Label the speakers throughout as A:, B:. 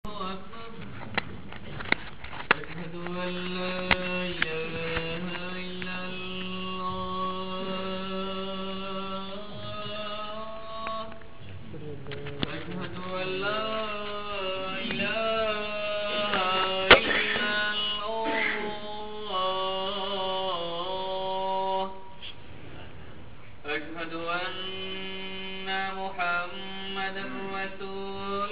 A: أشهد أن لا إله إلا الله أشهد أن لا إله إلا الله أشهد أن محمدا رسول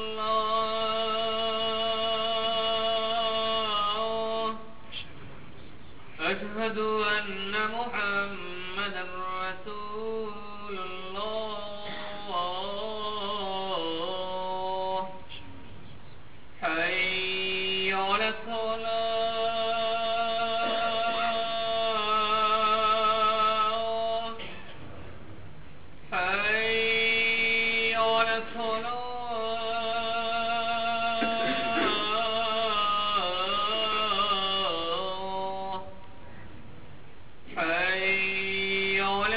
A: الله أشهد أن محمدا رسول الله حي على الصلاة حي على الصلاة حي على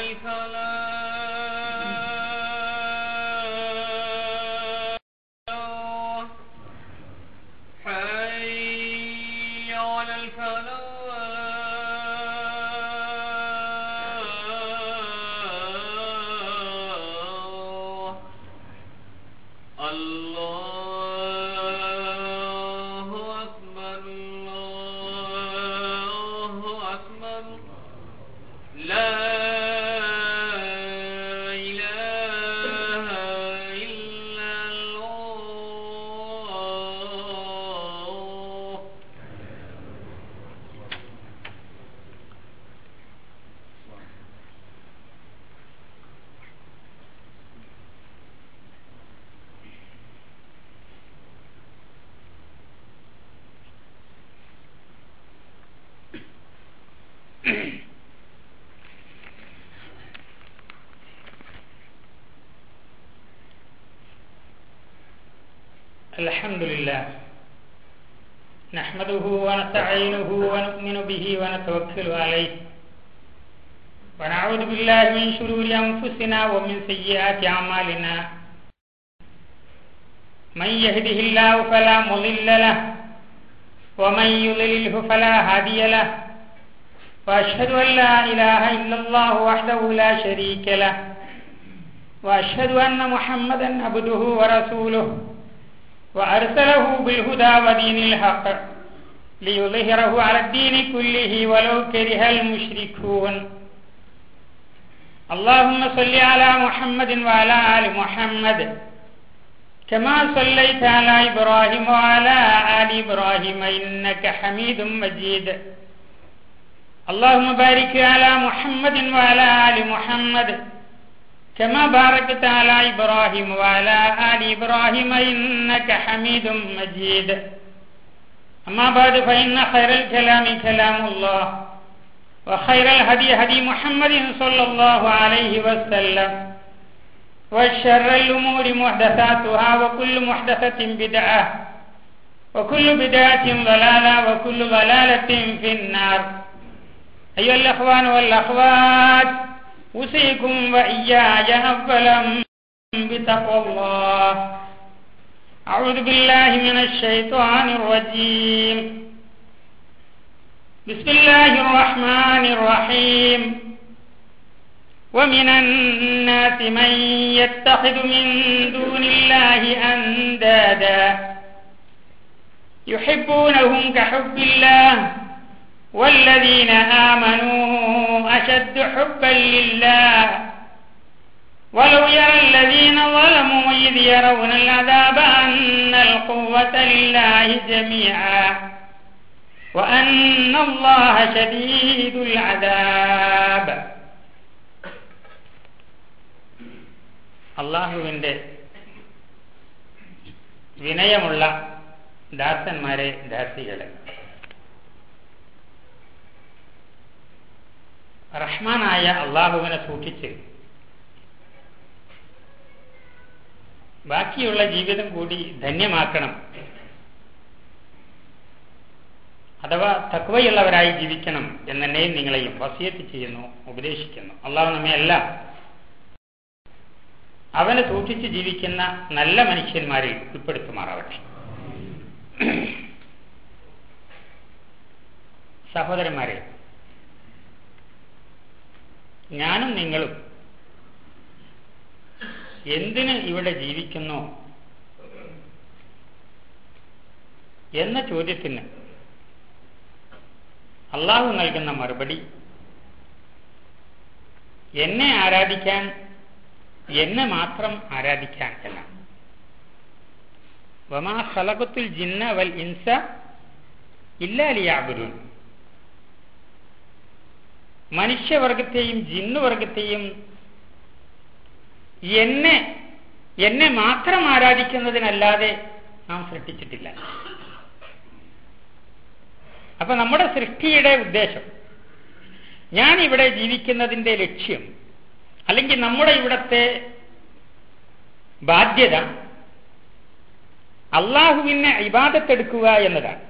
A: الفلاح حي على الفلاح الله أكبر الله أكبر لا إله إلا الله
B: الحمد لله نحمده ونستعينه ونؤمن به ونتوكل عليه ونعوذ بالله من شرور أنفسنا ومن سيئات أعمالنا من يهده الله فلا مضل له ومن يضلله فلا هادي له وأشهد أن لا إله إلا الله وحده لا شريك له وأشهد أن محمدا عبده ورسوله وأرسله بالهدى ودين الحق ليظهره على الدين كله ولو كره المشركون اللهم صل على محمد وعلى آل محمد كما صليت على إبراهيم وعلى آل إبراهيم إنك حميد مجيد اللهم بارك على محمد وعلى آل محمد كما باركت على إبراهيم وعلى آل إبراهيم إنك حميد مجيد أما بعد فإن خير الكلام كلام الله وخير الهدي هدي محمد صلى الله عليه وسلم وشر الأمور محدثاتها وكل محدثة بدعة وكل بدعة ضلالة وكل ضلالة في النار أيها الأخوان والأخوات أوصيكم وإياي أولا بتقوى الله أعوذ بالله من الشيطان الرجيم بسم الله الرحمن الرحيم ومن الناس من يتخذ من دون الله أندادا يحبونهم كحب الله والذين آمنوا أشد حبا لله ولو يرى الذين ظلموا إذ يرون العذاب أن القوة لله جميعا وأن الله شديد العذاب അള്ളാഹുവിൻ്റെ വിനയമുള്ള ദാസന്മാരെ ദാസികളെ റഹ്മാനായ അള്ളാഹുവിനെ സൂക്ഷിച്ച് ബാക്കിയുള്ള ജീവിതം കൂടി ധന്യമാക്കണം അഥവാ തക്വയുള്ളവരായി ജീവിക്കണം എന്നെന്നെയും നിങ്ങളെയും വസിയത്ത് ചെയ്യുന്നു ഉപദേശിക്കുന്നു അള്ളാഹു നമ്മെ എല്ലാം അവനെ സൂക്ഷിച്ച് ജീവിക്കുന്ന നല്ല മനുഷ്യന്മാരിൽ ഉൾപ്പെടുത്തുമാറാവട്ടെ സഹോദരന്മാരെ ഞാനും നിങ്ങളും എന്തിന് ഇവിടെ ജീവിക്കുന്നു എന്ന ചോദ്യത്തിന് അള്ളാഹു നൽകുന്ന മറുപടി എന്നെ ആരാധിക്കാൻ എന്നെ മാത്രം ആരാധിക്കാൻ എന്ന വമാ ഖലഖത്തുൽ ജിന്ന വൽ ഇൻസ ഇല്ലാ ലിയഅ്ബുദൂൻ മനുഷ്യവർഗത്തെയും ജിന്നുവർഗത്തെയും എന്നെ എന്നെ മാത്രം ആരാധിക്കുന്നതിനല്ലാതെ നാം സൃഷ്ടിച്ചിട്ടില്ല അപ്പൊ നമ്മുടെ സൃഷ്ടിയുടെ ഉദ്ദേശം ഞാൻ ഇവിടെ ജീവിക്കുന്നതിന്റെ ലക്ഷ്യം അല്ലെങ്കിൽ നമ്മുടെ ഇവിടത്തെ ബാധ്യത അള്ളാഹുവിനെ ഇബാദത്തെടുക്കുക എന്നതാണ്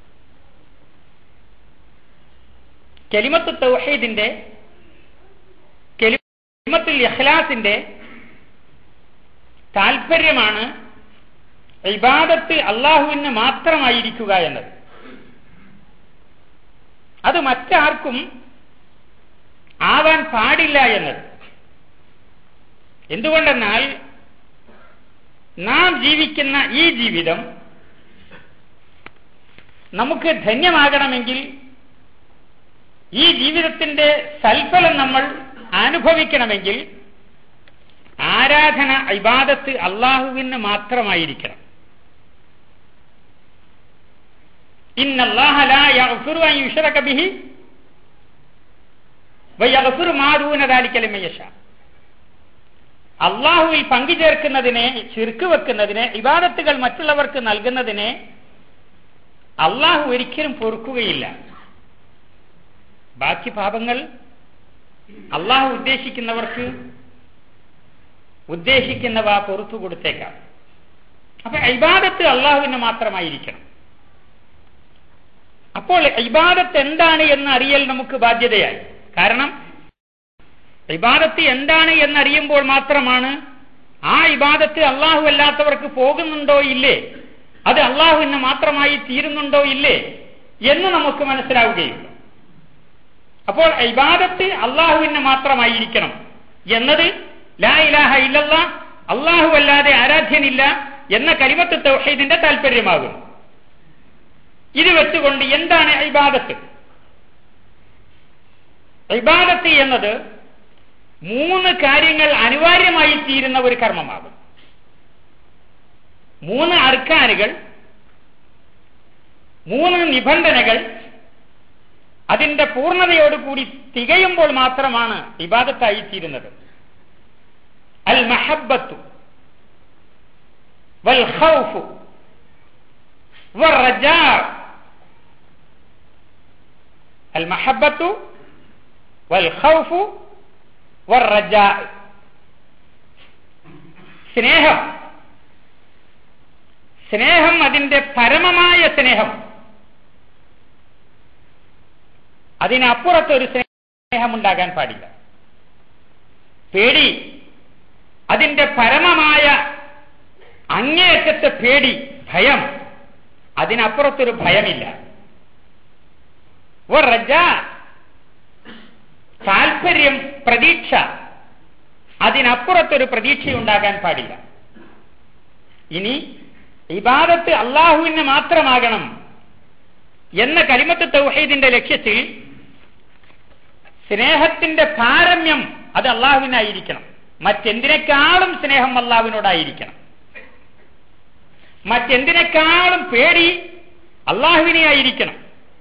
B: കെലിമത്ത് തൗഹീദിന്റെ കെലിമത്തുൽ ഇഖ്ലാസിന്റെ താല്പര്യമാണ് ഇബാദത്ത് അള്ളാഹുവിന് മാത്രമായിരിക്കുക എന്നത് അത് മറ്റാർക്കും ആവാൻ പാടില്ല എന്നത് എന്തുകൊണ്ടെന്നാൽ നാം ജീവിക്കുന്ന ഈ ജീവിതം നമുക്ക് ധന്യമാകണമെങ്കിൽ ഈ ജീവിതത്തിന്റെ സൽഫലം നമ്മൾ അനുഭവിക്കണമെങ്കിൽ ആരാധന ഇബാദത്ത് അള്ളാഹുവിന് മാത്രമായിരിക്കണം അള്ളാഹുവിൽ പങ്കുചേർക്കുന്നതിനെ ചുരുക്ക് വെക്കുന്നതിനെ ഇബാദത്തുകൾ മറ്റുള്ളവർക്ക് നൽകുന്നതിനെ അള്ളാഹു ഒരിക്കലും പൊറുക്കുകയില്ല ബാക്കി പാപങ്ങൾ അള്ളാഹു ഉദ്ദേശിക്കുന്നവർക്ക് ഉദ്ദേശിക്കുന്നവ പൊറത്തു കൊടുത്തേക്കാം അപ്പൊ ഇബാദത്ത് അള്ളാഹുവിന് മാത്രമായിരിക്കണം അപ്പോൾ ഇബാദത്ത് എന്താണ് എന്ന് അറിയൽ നമുക്ക് ബാധ്യതയായി കാരണം ഇബാദത്ത് എന്താണ് എന്നറിയുമ്പോൾ മാത്രമാണ് ആ ഇബാദത്ത് അള്ളാഹു അല്ലാത്തവർക്ക് പോകുന്നുണ്ടോ ഇല്ലേ അത് അള്ളാഹുവിന് മാത്രമായി തീരുന്നുണ്ടോ ഇല്ലേ എന്ന് നമുക്ക് മനസ്സിലാവുകയുള്ളൂ അപ്പോൾ ഇബാദത്ത് അള്ളാഹുവിന് മാത്രമായിരിക്കണം എന്നത് ലാ ഇലാഹ ഇല്ലല്ല അള്ളാഹു അല്ലാതെ ആരാധ്യനില്ല എന്ന കരിമത്ത് തൗഹീദിന്റെ താല്പര്യമാകും ഇത് വെച്ചുകൊണ്ട് എന്താണ് ഇബാദത്ത് ഇബാദത്ത് എന്നത് മൂന്ന് കാര്യങ്ങൾ അനിവാര്യമായി തീരുന്ന ഒരു കർമ്മമാകും മൂന്ന് അർക്കാനുകൾ മൂന്ന് നിബന്ധനകൾ അതിന്റെ പൂർണ്ണതയോടുകൂടി തികയുമ്പോൾ മാത്രമാണ് ഇബാദത്തായി തീരുന്നത് അൽ മഹബത്തു വൽ ഖൗഫു വറജാ അൽ മഹബത്തു വൽ ഖൗഫു വറജാ സ്നേഹം സ്നേഹം അതിന്റെ പരമമായ സ്നേഹം അതിനപ്പുറത്തൊരു സ്നേഹമുണ്ടാകാൻ പാടില്ല പേടി അതിന്റെ പരമമായ അങ്ങേയറ്റത്തെ പേടി ഭയം അതിനപ്പുറത്തൊരു ഭയമില്ല റജ താല്പര്യം പ്രതീക്ഷ അതിനപ്പുറത്തൊരു പ്രതീക്ഷയുണ്ടാകാൻ പാടില്ല ഇനി ഇബാദത്ത് അള്ളാഹുവിന് മാത്രമാകണം എന്ന കരിമത്ത് തൗഹീദിന്റെ ലക്ഷ്യത്തിൽ സ്നേഹത്തിന്റെ പാരമ്യം അത് അള്ളാഹുവിനായിരിക്കണം മറ്റെന്തിനേക്കാളും സ്നേഹം അള്ളാഹുവിനോടായിരിക്കണം മറ്റെന്തിനേക്കാളും പേടി അള്ളാഹുവിനെ ആയിരിക്കണം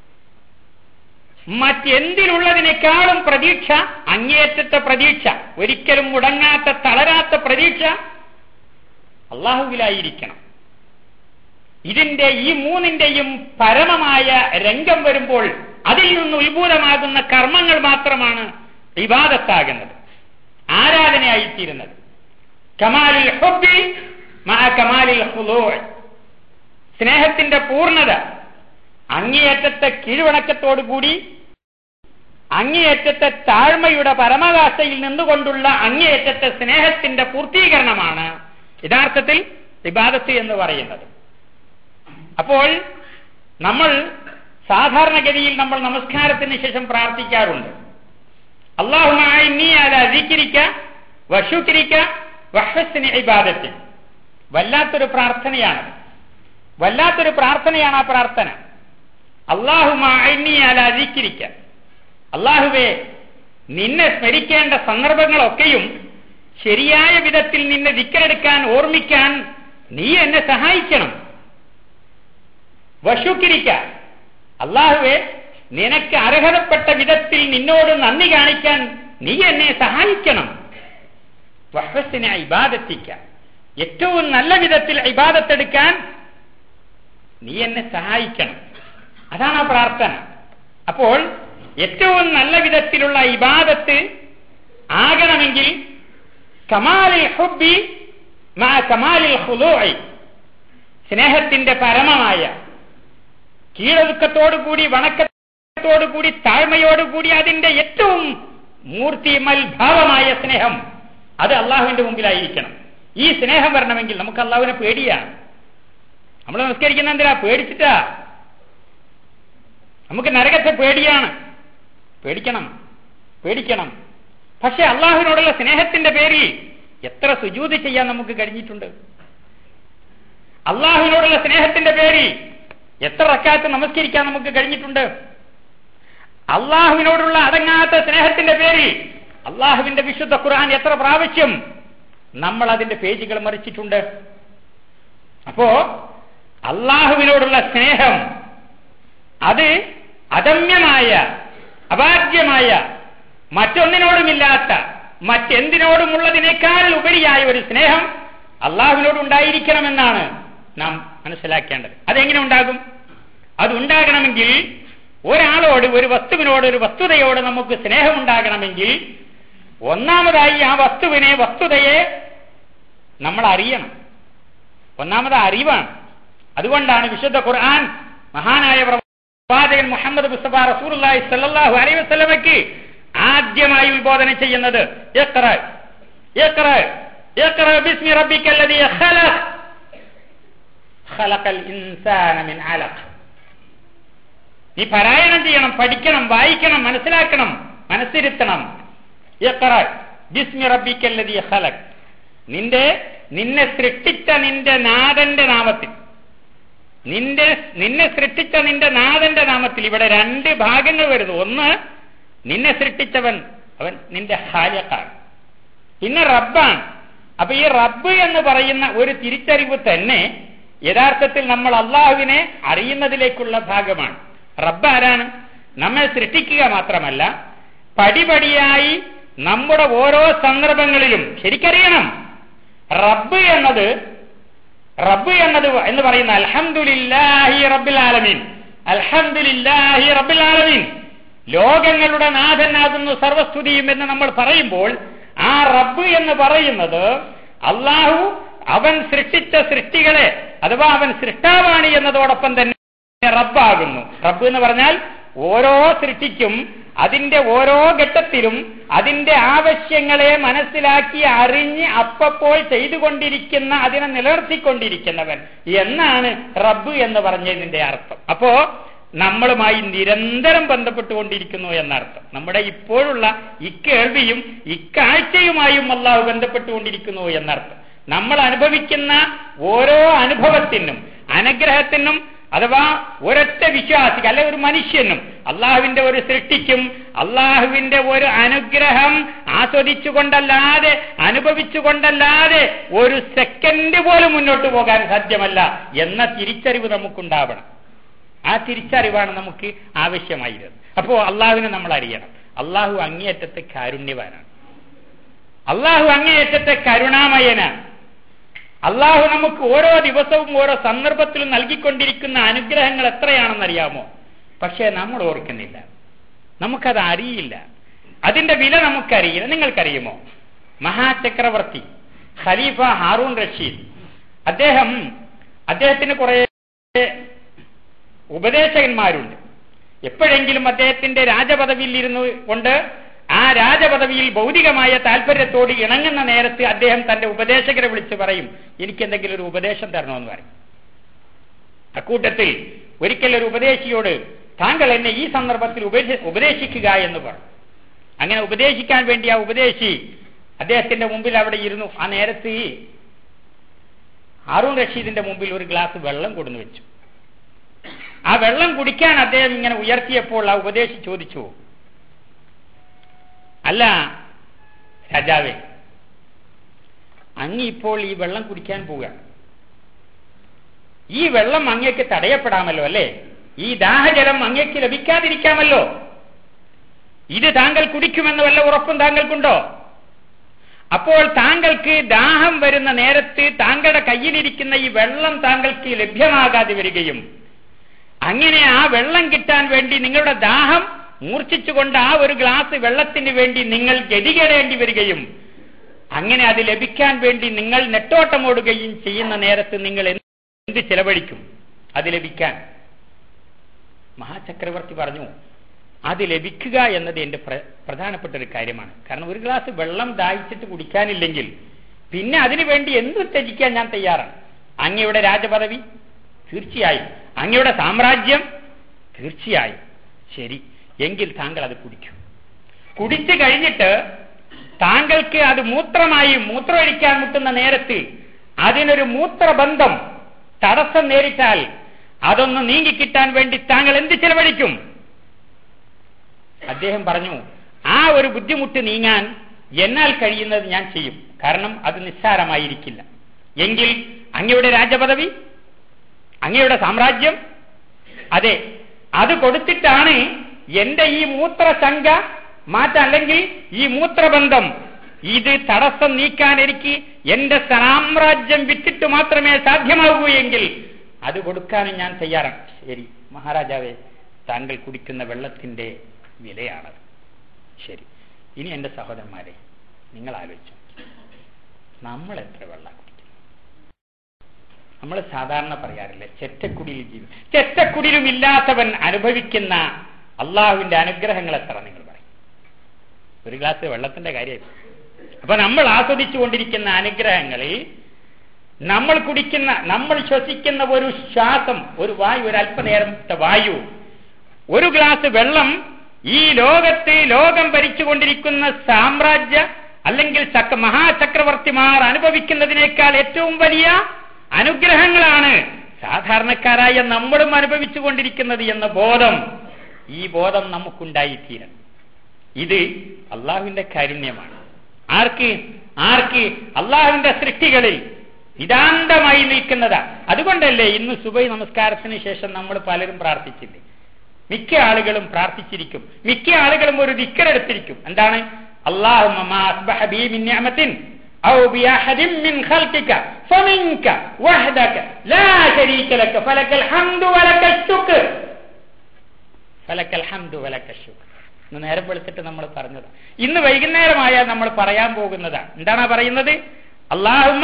B: മറ്റെന്തിലുള്ളതിനേക്കാളും പ്രതീക്ഷ അങ്ങേയറ്റത്തെ പ്രതീക്ഷ ഒരിക്കലും മുടങ്ങാത്ത തളരാത്ത പ്രതീക്ഷ അള്ളാഹുവിലായിരിക്കണം ഇതിന്റെ ഈ മൂന്നിന്റെയും പരമമായ രംഗം വരുമ്പോൾ അതിൽ നിന്ന് ഉത്ഭൂതമാകുന്ന കർമ്മങ്ങൾ മാത്രമാണ് വിവാദത്താകുന്നത് ആരാധനയായിത്തീരുന്നത് കമാലിൽ ഹുബി മാ കമാലിൽ ഹുലോ സ്നേഹത്തിന്റെ പൂർണ്ണത അങ്ങേയറ്റത്തെ കീഴ്വണക്കത്തോടുകൂടി അങ്ങേയറ്റത്തെ താഴ്മയുടെ പരമകാശയിൽ നിന്നുകൊണ്ടുള്ള അങ്ങേയറ്റത്തെ സ്നേഹത്തിന്റെ പൂർത്തീകരണമാണ് യഥാർത്ഥത്തിൽ വിവാദത്ത് എന്ന് പറയുന്നത് അപ്പോൾ നമ്മൾ സാധാരണഗതിയിൽ നമ്മൾ നമസ്കാരത്തിന് ശേഷം പ്രാർത്ഥിക്കാറുണ്ട് അള്ളാഹുമായി നീ അല ദിക്കിരിക്ക വഷുക്കിരിക്ക വഹസ്സിന് ഇബാദത്തിൽ വല്ലാത്തൊരു പ്രാർത്ഥനയാണ് വല്ലാത്തൊരു പ്രാർത്ഥനയാണ് ആ പ്രാർത്ഥന അള്ളാഹുമായി അല ദിക്കിരിക്ക അള്ളാഹുവെ നിന്നെ സ്മരിക്കേണ്ട സന്ദർഭങ്ങളൊക്കെയും ശരിയായ വിധത്തിൽ നിന്നെ ദിക്കരെടുക്കാൻ ഓർമ്മിക്കാൻ നീ എന്നെ സഹായിക്കണം വഷുക്കിരിക്ക അള്ളാഹുവെ നിനക്ക് അർഹതപ്പെട്ട വിധത്തിൽ നിന്നോട് നന്ദി കാണിക്കാൻ നീ എന്നെ സഹായിക്കണം വഹസിനെ ഇബാദത്തിക്ക ഏറ്റവും നല്ല വിധത്തിൽ ഇബാദത്തെടുക്കാൻ നീ എന്നെ സഹായിക്കണം അതാണ് ആ പ്രാർത്ഥന അപ്പോൾ ഏറ്റവും നല്ല വിധത്തിലുള്ള ഇബാദത്ത് ആകണമെങ്കിൽ കമാലിൽ ഹുബി മാ കമാലിൽ ഹുലൂഇ സ്നേഹത്തിന്റെ പരമമായ കീഴൊതുക്കത്തോടുകൂടി വണക്കത്തോടുകൂടി താഴ്മയോടുകൂടി അതിന്റെ ഏറ്റവും മൂർത്തിമൽ ഭാവമായ സ്നേഹം അത് അള്ളാഹുവിന്റെ മുമ്പിലായിരിക്കണം ഈ സ്നേഹം വരണമെങ്കിൽ നമുക്ക് അള്ളാഹുവിനെ പേടിയാണ് നമ്മൾ നമസ്കരിക്കുന്ന എന്തിനാ പേടിച്ചിട്ടാ നമുക്ക് നരകത്തെ പേടിയാണ് പേടിക്കണം പേടിക്കണം പക്ഷെ അള്ളാഹുവിനോടുള്ള സ്നേഹത്തിന്റെ പേരിൽ എത്ര സുജൂതി ചെയ്യാൻ നമുക്ക് കഴിഞ്ഞിട്ടുണ്ട് അള്ളാഹുവിനോടുള്ള സ്നേഹത്തിന്റെ പേരിൽ എത്ര റക്കാത്ത് നമസ്കരിക്കാൻ നമുക്ക് കഴിഞ്ഞിട്ടുണ്ട് അള്ളാഹുവിനോടുള്ള അടങ്ങാത്ത സ്നേഹത്തിന്റെ പേരിൽ അള്ളാഹുവിന്റെ വിശുദ്ധ ഖുർആൻ എത്ര പ്രാവശ്യം നമ്മൾ അതിന്റെ പേജുകൾ മറിച്ചിട്ടുണ്ട് അപ്പോ അള്ളാഹുവിനോടുള്ള സ്നേഹം അത് അദമ്യമായ അവാദ്യമായ മറ്റൊന്നിനോടുമില്ലാത്ത മറ്റെന്തിനോടുമുള്ളതിനേക്കാൾ ഉപരിയായ ഒരു സ്നേഹം അള്ളാഹുവിനോടുണ്ടായിരിക്കണമെന്നാണ് നാം മനസ്സിലാക്കേണ്ടത് അതെങ്ങനെ ഉണ്ടാകും അത് ഉണ്ടാകണമെങ്കിൽ ഒരാളോട് ഒരു വസ്തുവിനോട് ഒരു വസ്തുതയോട് നമുക്ക് സ്നേഹമുണ്ടാകണമെങ്കിൽ ഒന്നാമതായി ആ വസ്തുവിനെ വസ്തുതയെ നമ്മൾ അറിയണം ഒന്നാമത് അറിവാണ് അതുകൊണ്ടാണ് വിശുദ്ധ ഖുർആൻ മഹാനായ പ്രവാചകൻ മുഹമ്മദ് മുസ്തഫ റസൂലുള്ളാഹി സ്വല്ലല്ലാഹു അലൈഹി വസല്ലമയ്ക്ക് ആദ്യമായി ഉത്ബോധനം ചെയ്യുന്നത് ഇഖ്റ ഇഖ്റ ഇഖ്റ ബിസ്മി റബ്ബിക്കല്ലദീ ഖലഖ് ഖലഖൽ ഇൻസാന മിൻ അലഖ് നീ പാരായണം ചെയ്യണം പഠിക്കണം വായിക്കണം മനസ്സിലാക്കണം മനസ്സിരുത്തണം ഇഖ്റ ബിസ്മി റബ്ബിക്കല്ലദീ ഖലഖ് നിന്റെ നിന്നെ സൃഷ്ടിച്ച നിന്റെ നാഥന്റെ നാമത്തിൽ നിന്റെ നിന്നെ സൃഷ്ടിച്ച നിന്റെ നാഥന്റെ നാമത്തിൽ ഇവിടെ രണ്ട് ഭാഗങ്ങൾ വരുന്നു ഒന്ന് നിന്നെ സൃഷ്ടിച്ചവൻ അവൻ നിന്റെ ഹാലക്കാണ് പിന്നെ റബ്ബാണ് അപ്പൊ ഈ റബ്ബ് എന്ന് പറയുന്ന ഒരു തിരിച്ചറിവ് തന്നെ യഥാർത്ഥത്തിൽ നമ്മൾ അള്ളാഹുവിനെ അറിയുന്നതിലേക്കുള്ള ഭാഗമാണ് റബ്ബ് ആരാണ് നമ്മെ സൃഷ്ടിക്കുക മാത്രമല്ല പടിപടിയായി നമ്മുടെ ഓരോ സന്ദർഭങ്ങളിലും ശരിക്കറിയണം റബ്ബ് എന്നത് റബ്ബ് എന്നത് എന്ന് പറയുന്ന അൽഹംദുലില്ലാഹി റബ്ബിൽ ആലമീൻ അൽഹംദുലില്ലാഹി റബ്ബിൽ ആലമീൻ ലോകങ്ങളുടെ നാഥനാകുന്നു സർവസ്തുതിയും എന്ന് നമ്മൾ പറയുമ്പോൾ ആ റബ്ബ് എന്ന് പറയുന്നത് അള്ളാഹു അവൻ സൃഷ്ടിച്ച സൃഷ്ടികളെ അഥവാ അവൻ സൃഷ്ടാവാണ് എന്നതോടൊപ്പം തന്നെ റബ്ബാകുന്നു റബ്ബ് എന്ന് പറഞ്ഞാൽ ഓരോ സൃഷ്ടിക്കും അതിന്റെ ഓരോ ഘട്ടത്തിലും അതിന്റെ ആവശ്യങ്ങളെ മനസ്സിലാക്കി അറിഞ്ഞ് അപ്പപ്പോൾ ചെയ്തുകൊണ്ടിരിക്കുന്ന അതിനെ നിലനിർത്തിക്കൊണ്ടിരിക്കുന്നവൻ എന്നാണ് റബ്ബ് എന്ന് പറഞ്ഞതിന്റെ അർത്ഥം അപ്പോ നമ്മളുമായി നിരന്തരം ബന്ധപ്പെട്ടുകൊണ്ടിരിക്കുന്നു എന്നർത്ഥം നമ്മുടെ ഇപ്പോഴുള്ള ഇക്കേൾവിയും ഇക്കാഴ്ചയുമായും അള്ളാഹു ബന്ധപ്പെട്ടുകൊണ്ടിരിക്കുന്നു എന്നർത്ഥം നമ്മൾ അനുഭവിക്കുന്ന ഓരോ അനുഭവത്തിനും അനുഗ്രഹത്തിനും അഥവാ ഒരൊറ്റ വിശ്വാസിക്ക് അല്ലെ ഒരു മനുഷ്യനും അള്ളാഹുവിന്റെ ഒരു സൃഷ്ടിക്കും അള്ളാഹുവിന്റെ ഒരു അനുഗ്രഹം ആസ്വദിച്ചുകൊണ്ടല്ലാതെ അനുഭവിച്ചുകൊണ്ടല്ലാതെ ഒരു സെക്കൻഡ് പോലും മുന്നോട്ട് പോകാൻ സാധ്യമല്ല എന്ന തിരിച്ചറിവ് നമുക്കുണ്ടാവണം ആ തിരിച്ചറിവാണ് നമുക്ക് ആവശ്യമായിരുന്നത് അപ്പോ അള്ളാഹുവിനെ നമ്മൾ അറിയണം അള്ളാഹു അങ്ങേയറ്റത്തെ കാരുണ്യവാനാണ് അള്ളാഹു അങ്ങേയറ്റത്തെ കരുണാമയനാണ് അള്ളാഹു നമുക്ക് ഓരോ ദിവസവും ഓരോ സന്ദർഭത്തിലും നൽകിക്കൊണ്ടിരിക്കുന്ന അനുഗ്രഹങ്ങൾ എത്രയാണെന്നറിയാമോ പക്ഷേ നമ്മൾ ഓർക്കുന്നില്ല നമുക്കത് അറിയില്ല അതിന്റെ വില നമുക്കറിയില്ല നിങ്ങൾക്കറിയുമോ മഹാചക്രവർത്തി ഖലീഫ ഹാറൂൺ റഷീദ് അദ്ദേഹം അദ്ദേഹത്തിന് കുറെ ഉപദേശകന്മാരുണ്ട് എപ്പോഴെങ്കിലും അദ്ദേഹത്തിന്റെ രാജപദവിയിൽ ഇരുന്നു കൊണ്ട് ആ രാജപദവിയിൽ ഭൗതികമായ താല്പര്യത്തോട് ഇണങ്ങുന്ന നേരത്ത് അദ്ദേഹം തന്റെ ഉപദേശകരെ വിളിച്ച് പറയും എനിക്ക് എന്തെങ്കിലും ഒരു ഉപദേശം തരണമെന്ന് പറയും അക്കൂട്ടത്തിൽ ഒരിക്കൽ ഒരു ഉപദേശിയോട് താങ്കൾ എന്നെ ഈ സന്ദർഭത്തിൽ ഉപദേ- ഉപദേശിക്കുക എന്ന് പറഞ്ഞു അങ്ങനെ ഉപദേശിക്കാൻ വേണ്ടി ആ ഉപദേശി അദ്ദേഹത്തിന്റെ മുമ്പിൽ അവിടെ ഇരുന്നു ആ നേരത്ത് ഹാറൂൺ റഷീദിന്റെ മുമ്പിൽ ഒരു ഗ്ലാസ് വെള്ളം കൊടുന്നു വെച്ചു ആ വെള്ളം കുടിക്കാൻ അദ്ദേഹം ഇങ്ങനെ ഉയർത്തിയപ്പോൾ ആ ഉപദേശി ചോദിച്ചു അല്ല രാജാവേ അങ്ങ് ഇപ്പോൾ ഈ വെള്ളം കുടിക്കാൻ പോവുകയാണ് ഈ വെള്ളം അങ്ങേക്ക് തടയപ്പെടാമല്ലോ അല്ലേ ഈ ദാഹജലം അങ്ങേക്ക് ലഭിക്കാതിരിക്കാമല്ലോ ഇത് താങ്കൾ കുടിക്കുമെന്ന് വല്ല ഉറപ്പും താങ്കൾക്കുണ്ടോ അപ്പോൾ താങ്കൾക്ക് ദാഹം വരുന്ന നേരത്ത് താങ്കളുടെ കയ്യിലിരിക്കുന്ന ഈ വെള്ളം താങ്കൾക്ക് ലഭ്യമാകാതെ വരികയും അങ്ങനെ ആ വെള്ളം കിട്ടാൻ വേണ്ടി നിങ്ങളുടെ ദാഹം മൂർച്ഛിച്ചുകൊണ്ട് ആ ഒരു ഗ്ലാസ് വെള്ളത്തിന് വേണ്ടി നിങ്ങൾ ഗതികേടേണ്ടി വരികയും അങ്ങനെ അത് ലഭിക്കാൻ വേണ്ടി നിങ്ങൾ നെട്ടോട്ടമോടുകയും ചെയ്യുന്ന നേരത്ത് നിങ്ങൾ എന്ത് ചെലവഴിക്കും അത് ലഭിക്കാൻ മഹാചക്രവർത്തി പറഞ്ഞു അത് ലഭിക്കുക എന്നത് എന്റെ പ്ര- പ്രധാനപ്പെട്ട ഒരു കാര്യമാണ് കാരണം ഒരു ഗ്ലാസ് വെള്ളം ദാഹിച്ചിട്ട് കുടിക്കാനില്ലെങ്കിൽ പിന്നെ അതിനു വേണ്ടി എന്ത് ത്യജിക്കാൻ ഞാൻ തയ്യാറാണ് അങ്ങയുടെ രാജപദവി തീർച്ചയായും അങ്ങയുടെ സാമ്രാജ്യം തീർച്ചയായും ശരി എങ്കിൽ താങ്കൾ അത് കുടിക്കൂ കുടിച്ചു കഴിഞ്ഞിട്ട് താങ്കൾക്ക് അത് മൂത്രമായി മൂത്രമൊഴിക്കാൻ മുട്ടുന്ന നേരത്ത് അതിനൊരു മൂത്രബന്ധം തടസ്സം നേരിട്ടാൽ അതൊന്ന് നീങ്ങിക്കിട്ടാൻ വേണ്ടി താങ്കൾ എന്ത് ചെലവഴിക്കും അദ്ദേഹം പറഞ്ഞു ആ ഒരു ബുദ്ധിമുട്ട് നീങ്ങാൻ എന്നാൽ കഴിയുന്നത് ഞാൻ ചെയ്യും കാരണം അത് നിസ്സാരമായിരിക്കില്ല എങ്കിൽ അങ്ങയുടെ രാജപദവി അങ്ങയുടെ സാമ്രാജ്യം അതെ അത് കൊടുത്തിട്ടാണ് എന്റെ ഈ മൂത്രശങ്ക മാറ്റാൻ അല്ലെങ്കിൽ ഈ മൂത്രബന്ധം ഇത് തടസ്സം നീക്കാൻ എനിക്ക് എന്റെ സാമ്രാജ്യം വിറ്റിട്ട് മാത്രമേ സാധ്യമാകൂ എങ്കിൽ അത് കൊടുക്കാനും ഞാൻ തയ്യാറാണ് ശരി മഹാരാജാവേ താങ്കൾ കുടിക്കുന്ന വെള്ളത്തിന്റെ വിലയാണത് ശരി ഇനി എന്റെ സഹോദരന്മാരെ നിങ്ങൾ ആലോചിച്ചു നമ്മൾ എത്ര വെള്ളം കുടിക്കുന്നു നമ്മൾ സാധാരണ പറയാറില്ലേ ചെറ്റക്കുടിയിൽ ജീവി ചെറ്റക്കുടിയിലും ഇല്ലാത്തവൻ അനുഭവിക്കുന്ന അള്ളാഹുവിന്റെ അനുഗ്രഹങ്ങൾ എത്ര നിങ്ങൾ പറയും ഒരു ഗ്ലാസ് വെള്ളത്തിന്റെ കാര്യമായി അപ്പൊ നമ്മൾ ആസ്വദിച്ചുകൊണ്ടിരിക്കുന്ന അനുഗ്രഹങ്ങളിൽ നമ്മൾ കുടിക്കുന്ന നമ്മൾ ശ്വസിക്കുന്ന ഒരു ശ്വാസം ഒരു വായു ഒരു അല്പനേരത്തെ വായു ഒരു ഗ്ലാസ് വെള്ളം ഈ ലോകത്ത് ലോകം ഭരിച്ചുകൊണ്ടിരിക്കുന്ന സാമ്രാജ്യ അല്ലെങ്കിൽ ചക്ര മഹാചക്രവർത്തിമാർ അനുഭവിക്കുന്നതിനേക്കാൾ ഏറ്റവും വലിയ അനുഗ്രഹങ്ങളാണ് സാധാരണക്കാരായ നമ്മളും അനുഭവിച്ചുകൊണ്ടിരിക്കുന്നത് എന്ന ബോധം ഈ ബോധം നമുക്കുണ്ടായിത്തീരണം ഇത് അള്ളാഹുവിന്റെ കാരുണ്യമാണ് ആർക്ക് ആർക്ക് അള്ളാഹുവിന്റെ സൃഷ്ടികളിൽ ഇതാന്തമായി നിൽക്കുന്നതാ അതുകൊണ്ടല്ലേ ഇന്ന് സുബൈ നമസ്കാരത്തിന് ശേഷം നമ്മൾ പലരും പ്രാർത്ഥിച്ചില്ലേ മിക്ക ആളുകളും പ്രാർത്ഥിച്ചിരിക്കും മിക്ക ആളുകളും ഒരു ദിക്കറെടുത്തിരിക്കും എന്താണ് ഇന്ന് നേരം വെളുത്തിട്ട് നമ്മൾ പറഞ്ഞത് ഇന്ന് വൈകുന്നേരമായാൽ നമ്മൾ പറയാൻ പോകുന്നതാ എന്താണ് പറയുന്നത് അള്ളാഹു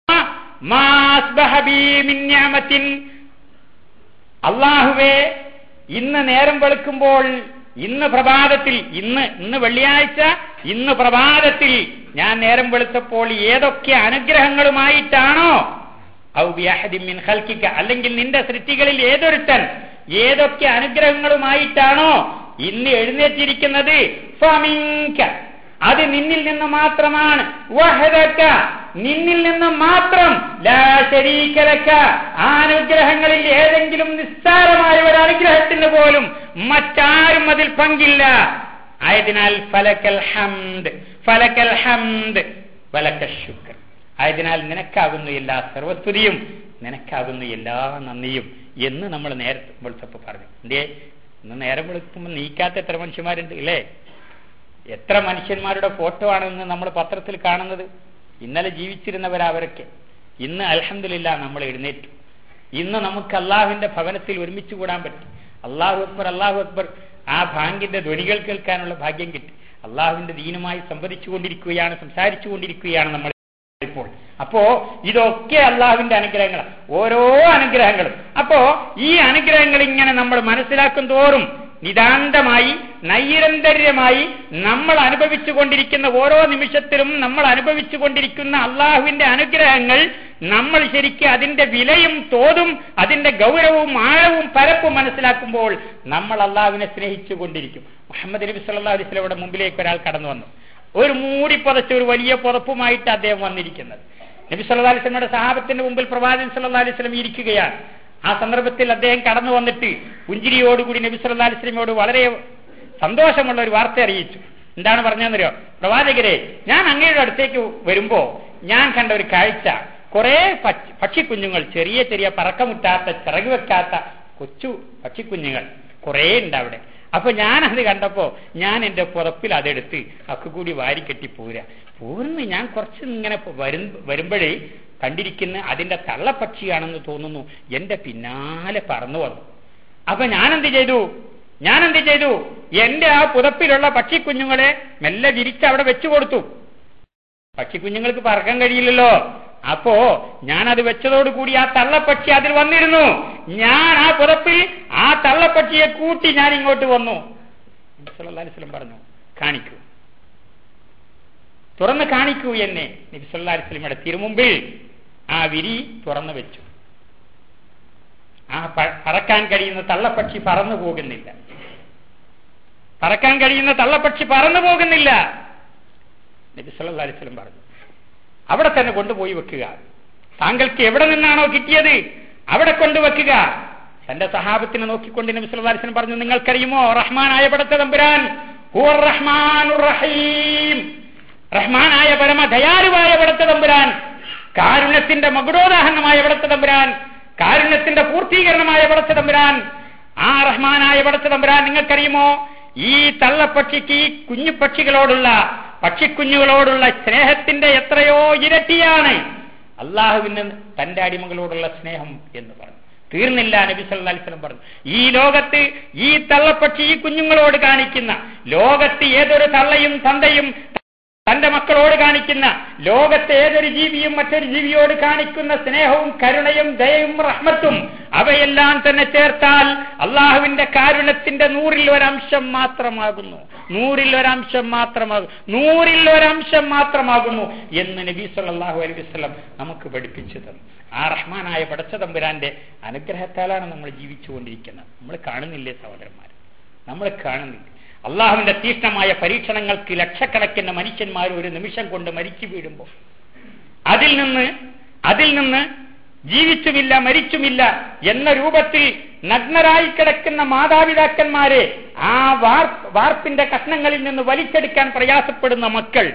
B: അള്ളാഹുവേ ഇന്ന് നേരം വെളുക്കുമ്പോൾ ഇന്ന് പ്രഭാതത്തിൽ ഇന്ന് ഇന്ന് വെള്ളിയാഴ്ച ഇന്ന് പ്രഭാതത്തിൽ ഞാൻ നേരം വെളുത്തപ്പോൾ ഏതൊക്കെ അനുഗ്രഹങ്ങളുമായിട്ടാണോ ഔബിയാഹദിമിൻ ഹൽക്കിക്ക അല്ലെങ്കിൽ നിന്റെ സൃഷ്ടികളിൽ ഏതൊരുത്തൻ ഏതൊക്കെ അനുഗ്രഹങ്ങളുമായിട്ടാണോ ഇന്ന് എഴുന്നേറ്റിരിക്കുന്നത് ഫമിങ്ക അത് നിന്നിൽ നിന്ന് മാത്രമാണ് വഹദക്ക നിന്നിൽ നിന്ന് മാത്രം ലാ ശരീക്കലക്ക ആ അനുഗ്രഹങ്ങളിൽ ഏതെങ്കിലും നിസ്സാരമായ ഒരു അനുഗ്രഹത്തിന് പോലും മറ്റാരും അതിൽ പങ്കില്ല ആയതിനാൽ ഫലക്കൽ ഹംദ് ഫലക്കൽ ഹംദ് ഫലക്ക ശുക്ർ ആയതിനാൽ നിനക്കാകുന്നു എല്ലാ സർവസ്തുതിയും നിനക്കാകുന്നു എല്ലാ നന്ദിയും എന്ന് നമ്മൾ നേരത്തെ വിളിച്ചപ്പോ പറഞ്ഞു എന്തേ ഇന്ന് നേരം വിളിക്കുമ്പോൾ നീക്കാത്ത എത്ര മനുഷ്യന്മാരുണ്ട് ഇല്ലേ എത്ര മനുഷ്യന്മാരുടെ ഫോട്ടോ ആണ് ഇന്ന് നമ്മൾ പത്രത്തിൽ കാണുന്നത് ഇന്നലെ ജീവിച്ചിരുന്നവരാ അവരൊക്കെ ഇന്ന് അലഹമില്ല നമ്മൾ എഴുന്നേറ്റു ഇന്ന് നമുക്ക് അള്ളാഹുവിന്റെ ഭവനത്തിൽ ഒരുമിച്ച് കൂടാൻ പറ്റി അള്ളാഹു അക്ബർ അള്ളാഹു അക്ബർ ആ ബാങ്കിന്റെ ധ്വനികൾ കേൾക്കാനുള്ള ഭാഗ്യം കിട്ടി അള്ളാഹുവിന്റെ ദീനുമായി സംവദിച്ചു കൊണ്ടിരിക്കുകയാണ് സംസാരിച്ചു കൊണ്ടിരിക്കുകയാണ് നമ്മൾ ഇപ്പോൾ അപ്പോ ഇതൊക്കെ അള്ളാഹുവിന്റെ അനുഗ്രഹങ്ങളാണ് ഓരോ അനുഗ്രഹങ്ങളും അപ്പോ ഈ അനുഗ്രഹങ്ങൾ ഇങ്ങനെ നമ്മൾ മനസ്സിലാക്കും തോറും നിതാന്തമായി നൈരന്തര്യമായി നമ്മൾ അനുഭവിച്ചു കൊണ്ടിരിക്കുന്ന ഓരോ നിമിഷത്തിലും നമ്മൾ അനുഭവിച്ചു കൊണ്ടിരിക്കുന്ന അള്ളാഹുവിന്റെ അനുഗ്രഹങ്ങൾ നമ്മൾ ശരിക്കും അതിന്റെ വിലയും തോതും അതിന്റെ ഗൗരവവും ആഴവും പരപ്പും മനസ്സിലാക്കുമ്പോൾ നമ്മൾ അള്ളാഹുവിനെ സ്നേഹിച്ചു കൊണ്ടിരിക്കും മുഹമ്മദ് നബി സല്ലാ അലൈഹി സ്വലയുടെ മുമ്പിലേക്ക് ഒരാൾ കടന്നു വന്നു ഒരു മൂടി പുതച്ച ഒരു വലിയ പുതപ്പുമായിട്ട് അദ്ദേഹം വന്നിരിക്കുന്നത് നബി സല്ലാ അലൈഹി സ്വലമയുടെ സഹാബത്തിന്റെ മുമ്പിൽ പ്രവാചകൻ സല്ലാ അലൈഹി സ്വലം ഇരിക്കുകയാണ് ആ സന്ദർഭത്തിൽ അദ്ദേഹം കടന്നു വന്നിട്ട് പുഞ്ചിരിയോടുകൂടി നബി സല്ലാ അലൈഹി സ്വലമയോട് വളരെ സന്തോഷമുള്ള ഒരു വാർത്ത അറിയിച്ചു എന്താണ് പറഞ്ഞതെന്നറിയോ പ്രവാചകരെ ഞാൻ അങ്ങയുടെ അടുത്തേക്ക് വരുമ്പോ ഞാൻ കണ്ട ഒരു കാഴ്ച കുറെ പക്ഷിക്കുഞ്ഞുങ്ങൾ ചെറിയ ചെറിയ പറക്കമുട്ടാത്ത ചിറക് വെക്കാത്ത കൊച്ചു പക്ഷിക്കുഞ്ഞുങ്ങൾ കുറെ ഉണ്ട് അവിടെ അപ്പൊ ഞാനത് കണ്ടപ്പോ ഞാൻ എന്റെ പുറപ്പിൽ അതെടുത്ത് ഒക്കെ കൂടി വാരിക്കെട്ടി പോരാ പോരുന്ന് ഞാൻ കുറച്ച് ഇങ്ങനെ വരും വരുമ്പോഴേ കണ്ടിരിക്കുന്ന അതിന്റെ തള്ളപ്പക്ഷിയാണെന്ന് തോന്നുന്നു എന്റെ പിന്നാലെ പറന്നു വന്നു അപ്പൊ ഞാനെന്ത് ചെയ്തു ഞാനെന്ത് ചെയ്തു എന്റെ ആ പുതപ്പിലുള്ള പക്ഷിക്കുഞ്ഞുങ്ങളെ മെല്ലെ വിരിച്ച് അവിടെ വെച്ചു കൊടുത്തു പക്ഷിക്കുഞ്ഞുങ്ങൾക്ക് പറക്കാൻ കഴിയില്ലല്ലോ അപ്പോ ഞാൻ അത് വെച്ചതോടുകൂടി ആ തള്ളപ്പക്ഷി അതിൽ വന്നിരുന്നു ഞാൻ ആ പുറപ്പിൽ ആ തള്ളപ്പക്ഷിയെ കൂട്ടി ഞാൻ ഇങ്ങോട്ട് വന്നു നബിസ്വല്ലാസ്ലം പറഞ്ഞു കാണിക്കൂ തുറന്ന് കാണിക്കൂ എന്നെ നബിസ്വല്ലാസ്ലമിയുടെ തിരുമുമ്പിൽ ആ വിരി തുറന്നു വെച്ചു ആ പറക്കാൻ കഴിയുന്ന തള്ളപ്പക്ഷി പറന്നു പോകുന്നില്ല പറക്കാൻ കഴിയുന്ന തള്ളപ്പക്ഷി പറന്നു പോകുന്നില്ല നബി സല്ലാ അലിസ്ലം പറഞ്ഞു അവിടെ തന്നെ കൊണ്ടുപോയി വെക്കുക താങ്കൾക്ക് എവിടെ നിന്നാണോ കിട്ടിയത് അവിടെ കൊണ്ടുവെക്കുക തന്റെ സഹാബത്തിനെ നോക്കിക്കൊണ്ട് നബി സല്ലല്ലാഹു അലൈഹി വസല്ലം പറഞ്ഞു നിങ്ങൾക്കറിയുമോ റഹ്മാനായ പടച്ച തമ്പുരാൻ ഹുവർ റഹ്മാനുർ റഹീം റഹ്മാനായ പരമ ദയാലുവായ പടച്ച തമ്പുരാൻ കാരുണ്യത്തിന്റെ മകുടോദാഹരണമായ പടച്ച തമ്പുരാൻ കാരുണ്യത്തിന്റെ പൂർത്തീകരണമായ പടച്ച തമ്പുരാൻ ആ റഹ്മാനായ പടച്ച തമ്പുരാൻ നിങ്ങൾക്കറിയുമോ ഈ തള്ളപ്പക്ഷിക്ക് ഈ കുഞ്ഞു പക്ഷികളോടുള്ള പക്ഷിക്കുഞ്ഞുങ്ങളോടുള്ള സ്നേഹത്തിന്റെ എത്രയോ ഇരട്ടിയാണ് അള്ളാഹുവിന് തന്റെ അടിമകളോടുള്ള സ്നേഹം എന്ന് പറഞ്ഞു തീർന്നില്ല നബി സല്ലല്ലാഹു അലൈഹി വസല്ലം പറഞ്ഞു ഈ ലോകത്ത് ഈ തള്ളപ്പക്ഷി ഈ കുഞ്ഞുങ്ങളോട് കാണിക്കുന്ന ലോകത്ത് ഏതൊരു തള്ളയും തന്തയും തന്റെ മക്കളോട് കാണിക്കുന്ന ലോകത്തെ ഏതൊരു ജീവിയും മറ്റൊരു ജീവിയോട് കാണിക്കുന്ന സ്നേഹവും കരുണയും ദയയും റഹ്മത്തും അവയെല്ലാം തന്നെ ചേർത്താൽ അള്ളാഹുവിന്റെ കാരുണ്യത്തിന്റെ നൂറിൽ ഒരംശം മാത്രമാകുന്നു നൂറിൽ ഒരംശം മാത്രമാകും നൂറിൽ ഒരംശം മാത്രമാകുന്നു എന്ന് നബി സല്ലല്ലാഹു അലൈഹി വസല്ലം നമുക്ക് പഠിപ്പിച്ചു തന്നു ആ റഹ്മാനായ പടച്ചതമ്പുരാന്റെ അനുഗ്രഹത്താലാണ് നമ്മൾ ജീവിച്ചുകൊണ്ടിരിക്കുന്നത് നമ്മൾ കാണുന്നില്ലേ സഹോദരന്മാർ നമ്മൾ കാണുന്നില്ല അള്ളാഹുവിന്റെ തീഷ്ണമായ പരീക്ഷണങ്ങൾക്ക് ലക്ഷക്കണക്കിന് മനുഷ്യന്മാർ ഒരു നിമിഷം കൊണ്ട് മരിച്ചു വീഴുമ്പോൾ അതിൽ നിന്ന് അതിൽ നിന്ന് ജീവിച്ചുമില്ല മരിച്ചുമില്ല എന്ന രൂപത്തിൽ നഗ്നരായി കിടക്കുന്ന മാതാപിതാക്കന്മാരെ ആ വാർപ്പ് വാർപ്പിന്റെ കഷ്ണങ്ങളിൽ നിന്ന് വലിച്ചെടുക്കാൻ പ്രയാസപ്പെടുന്ന മക്കൾ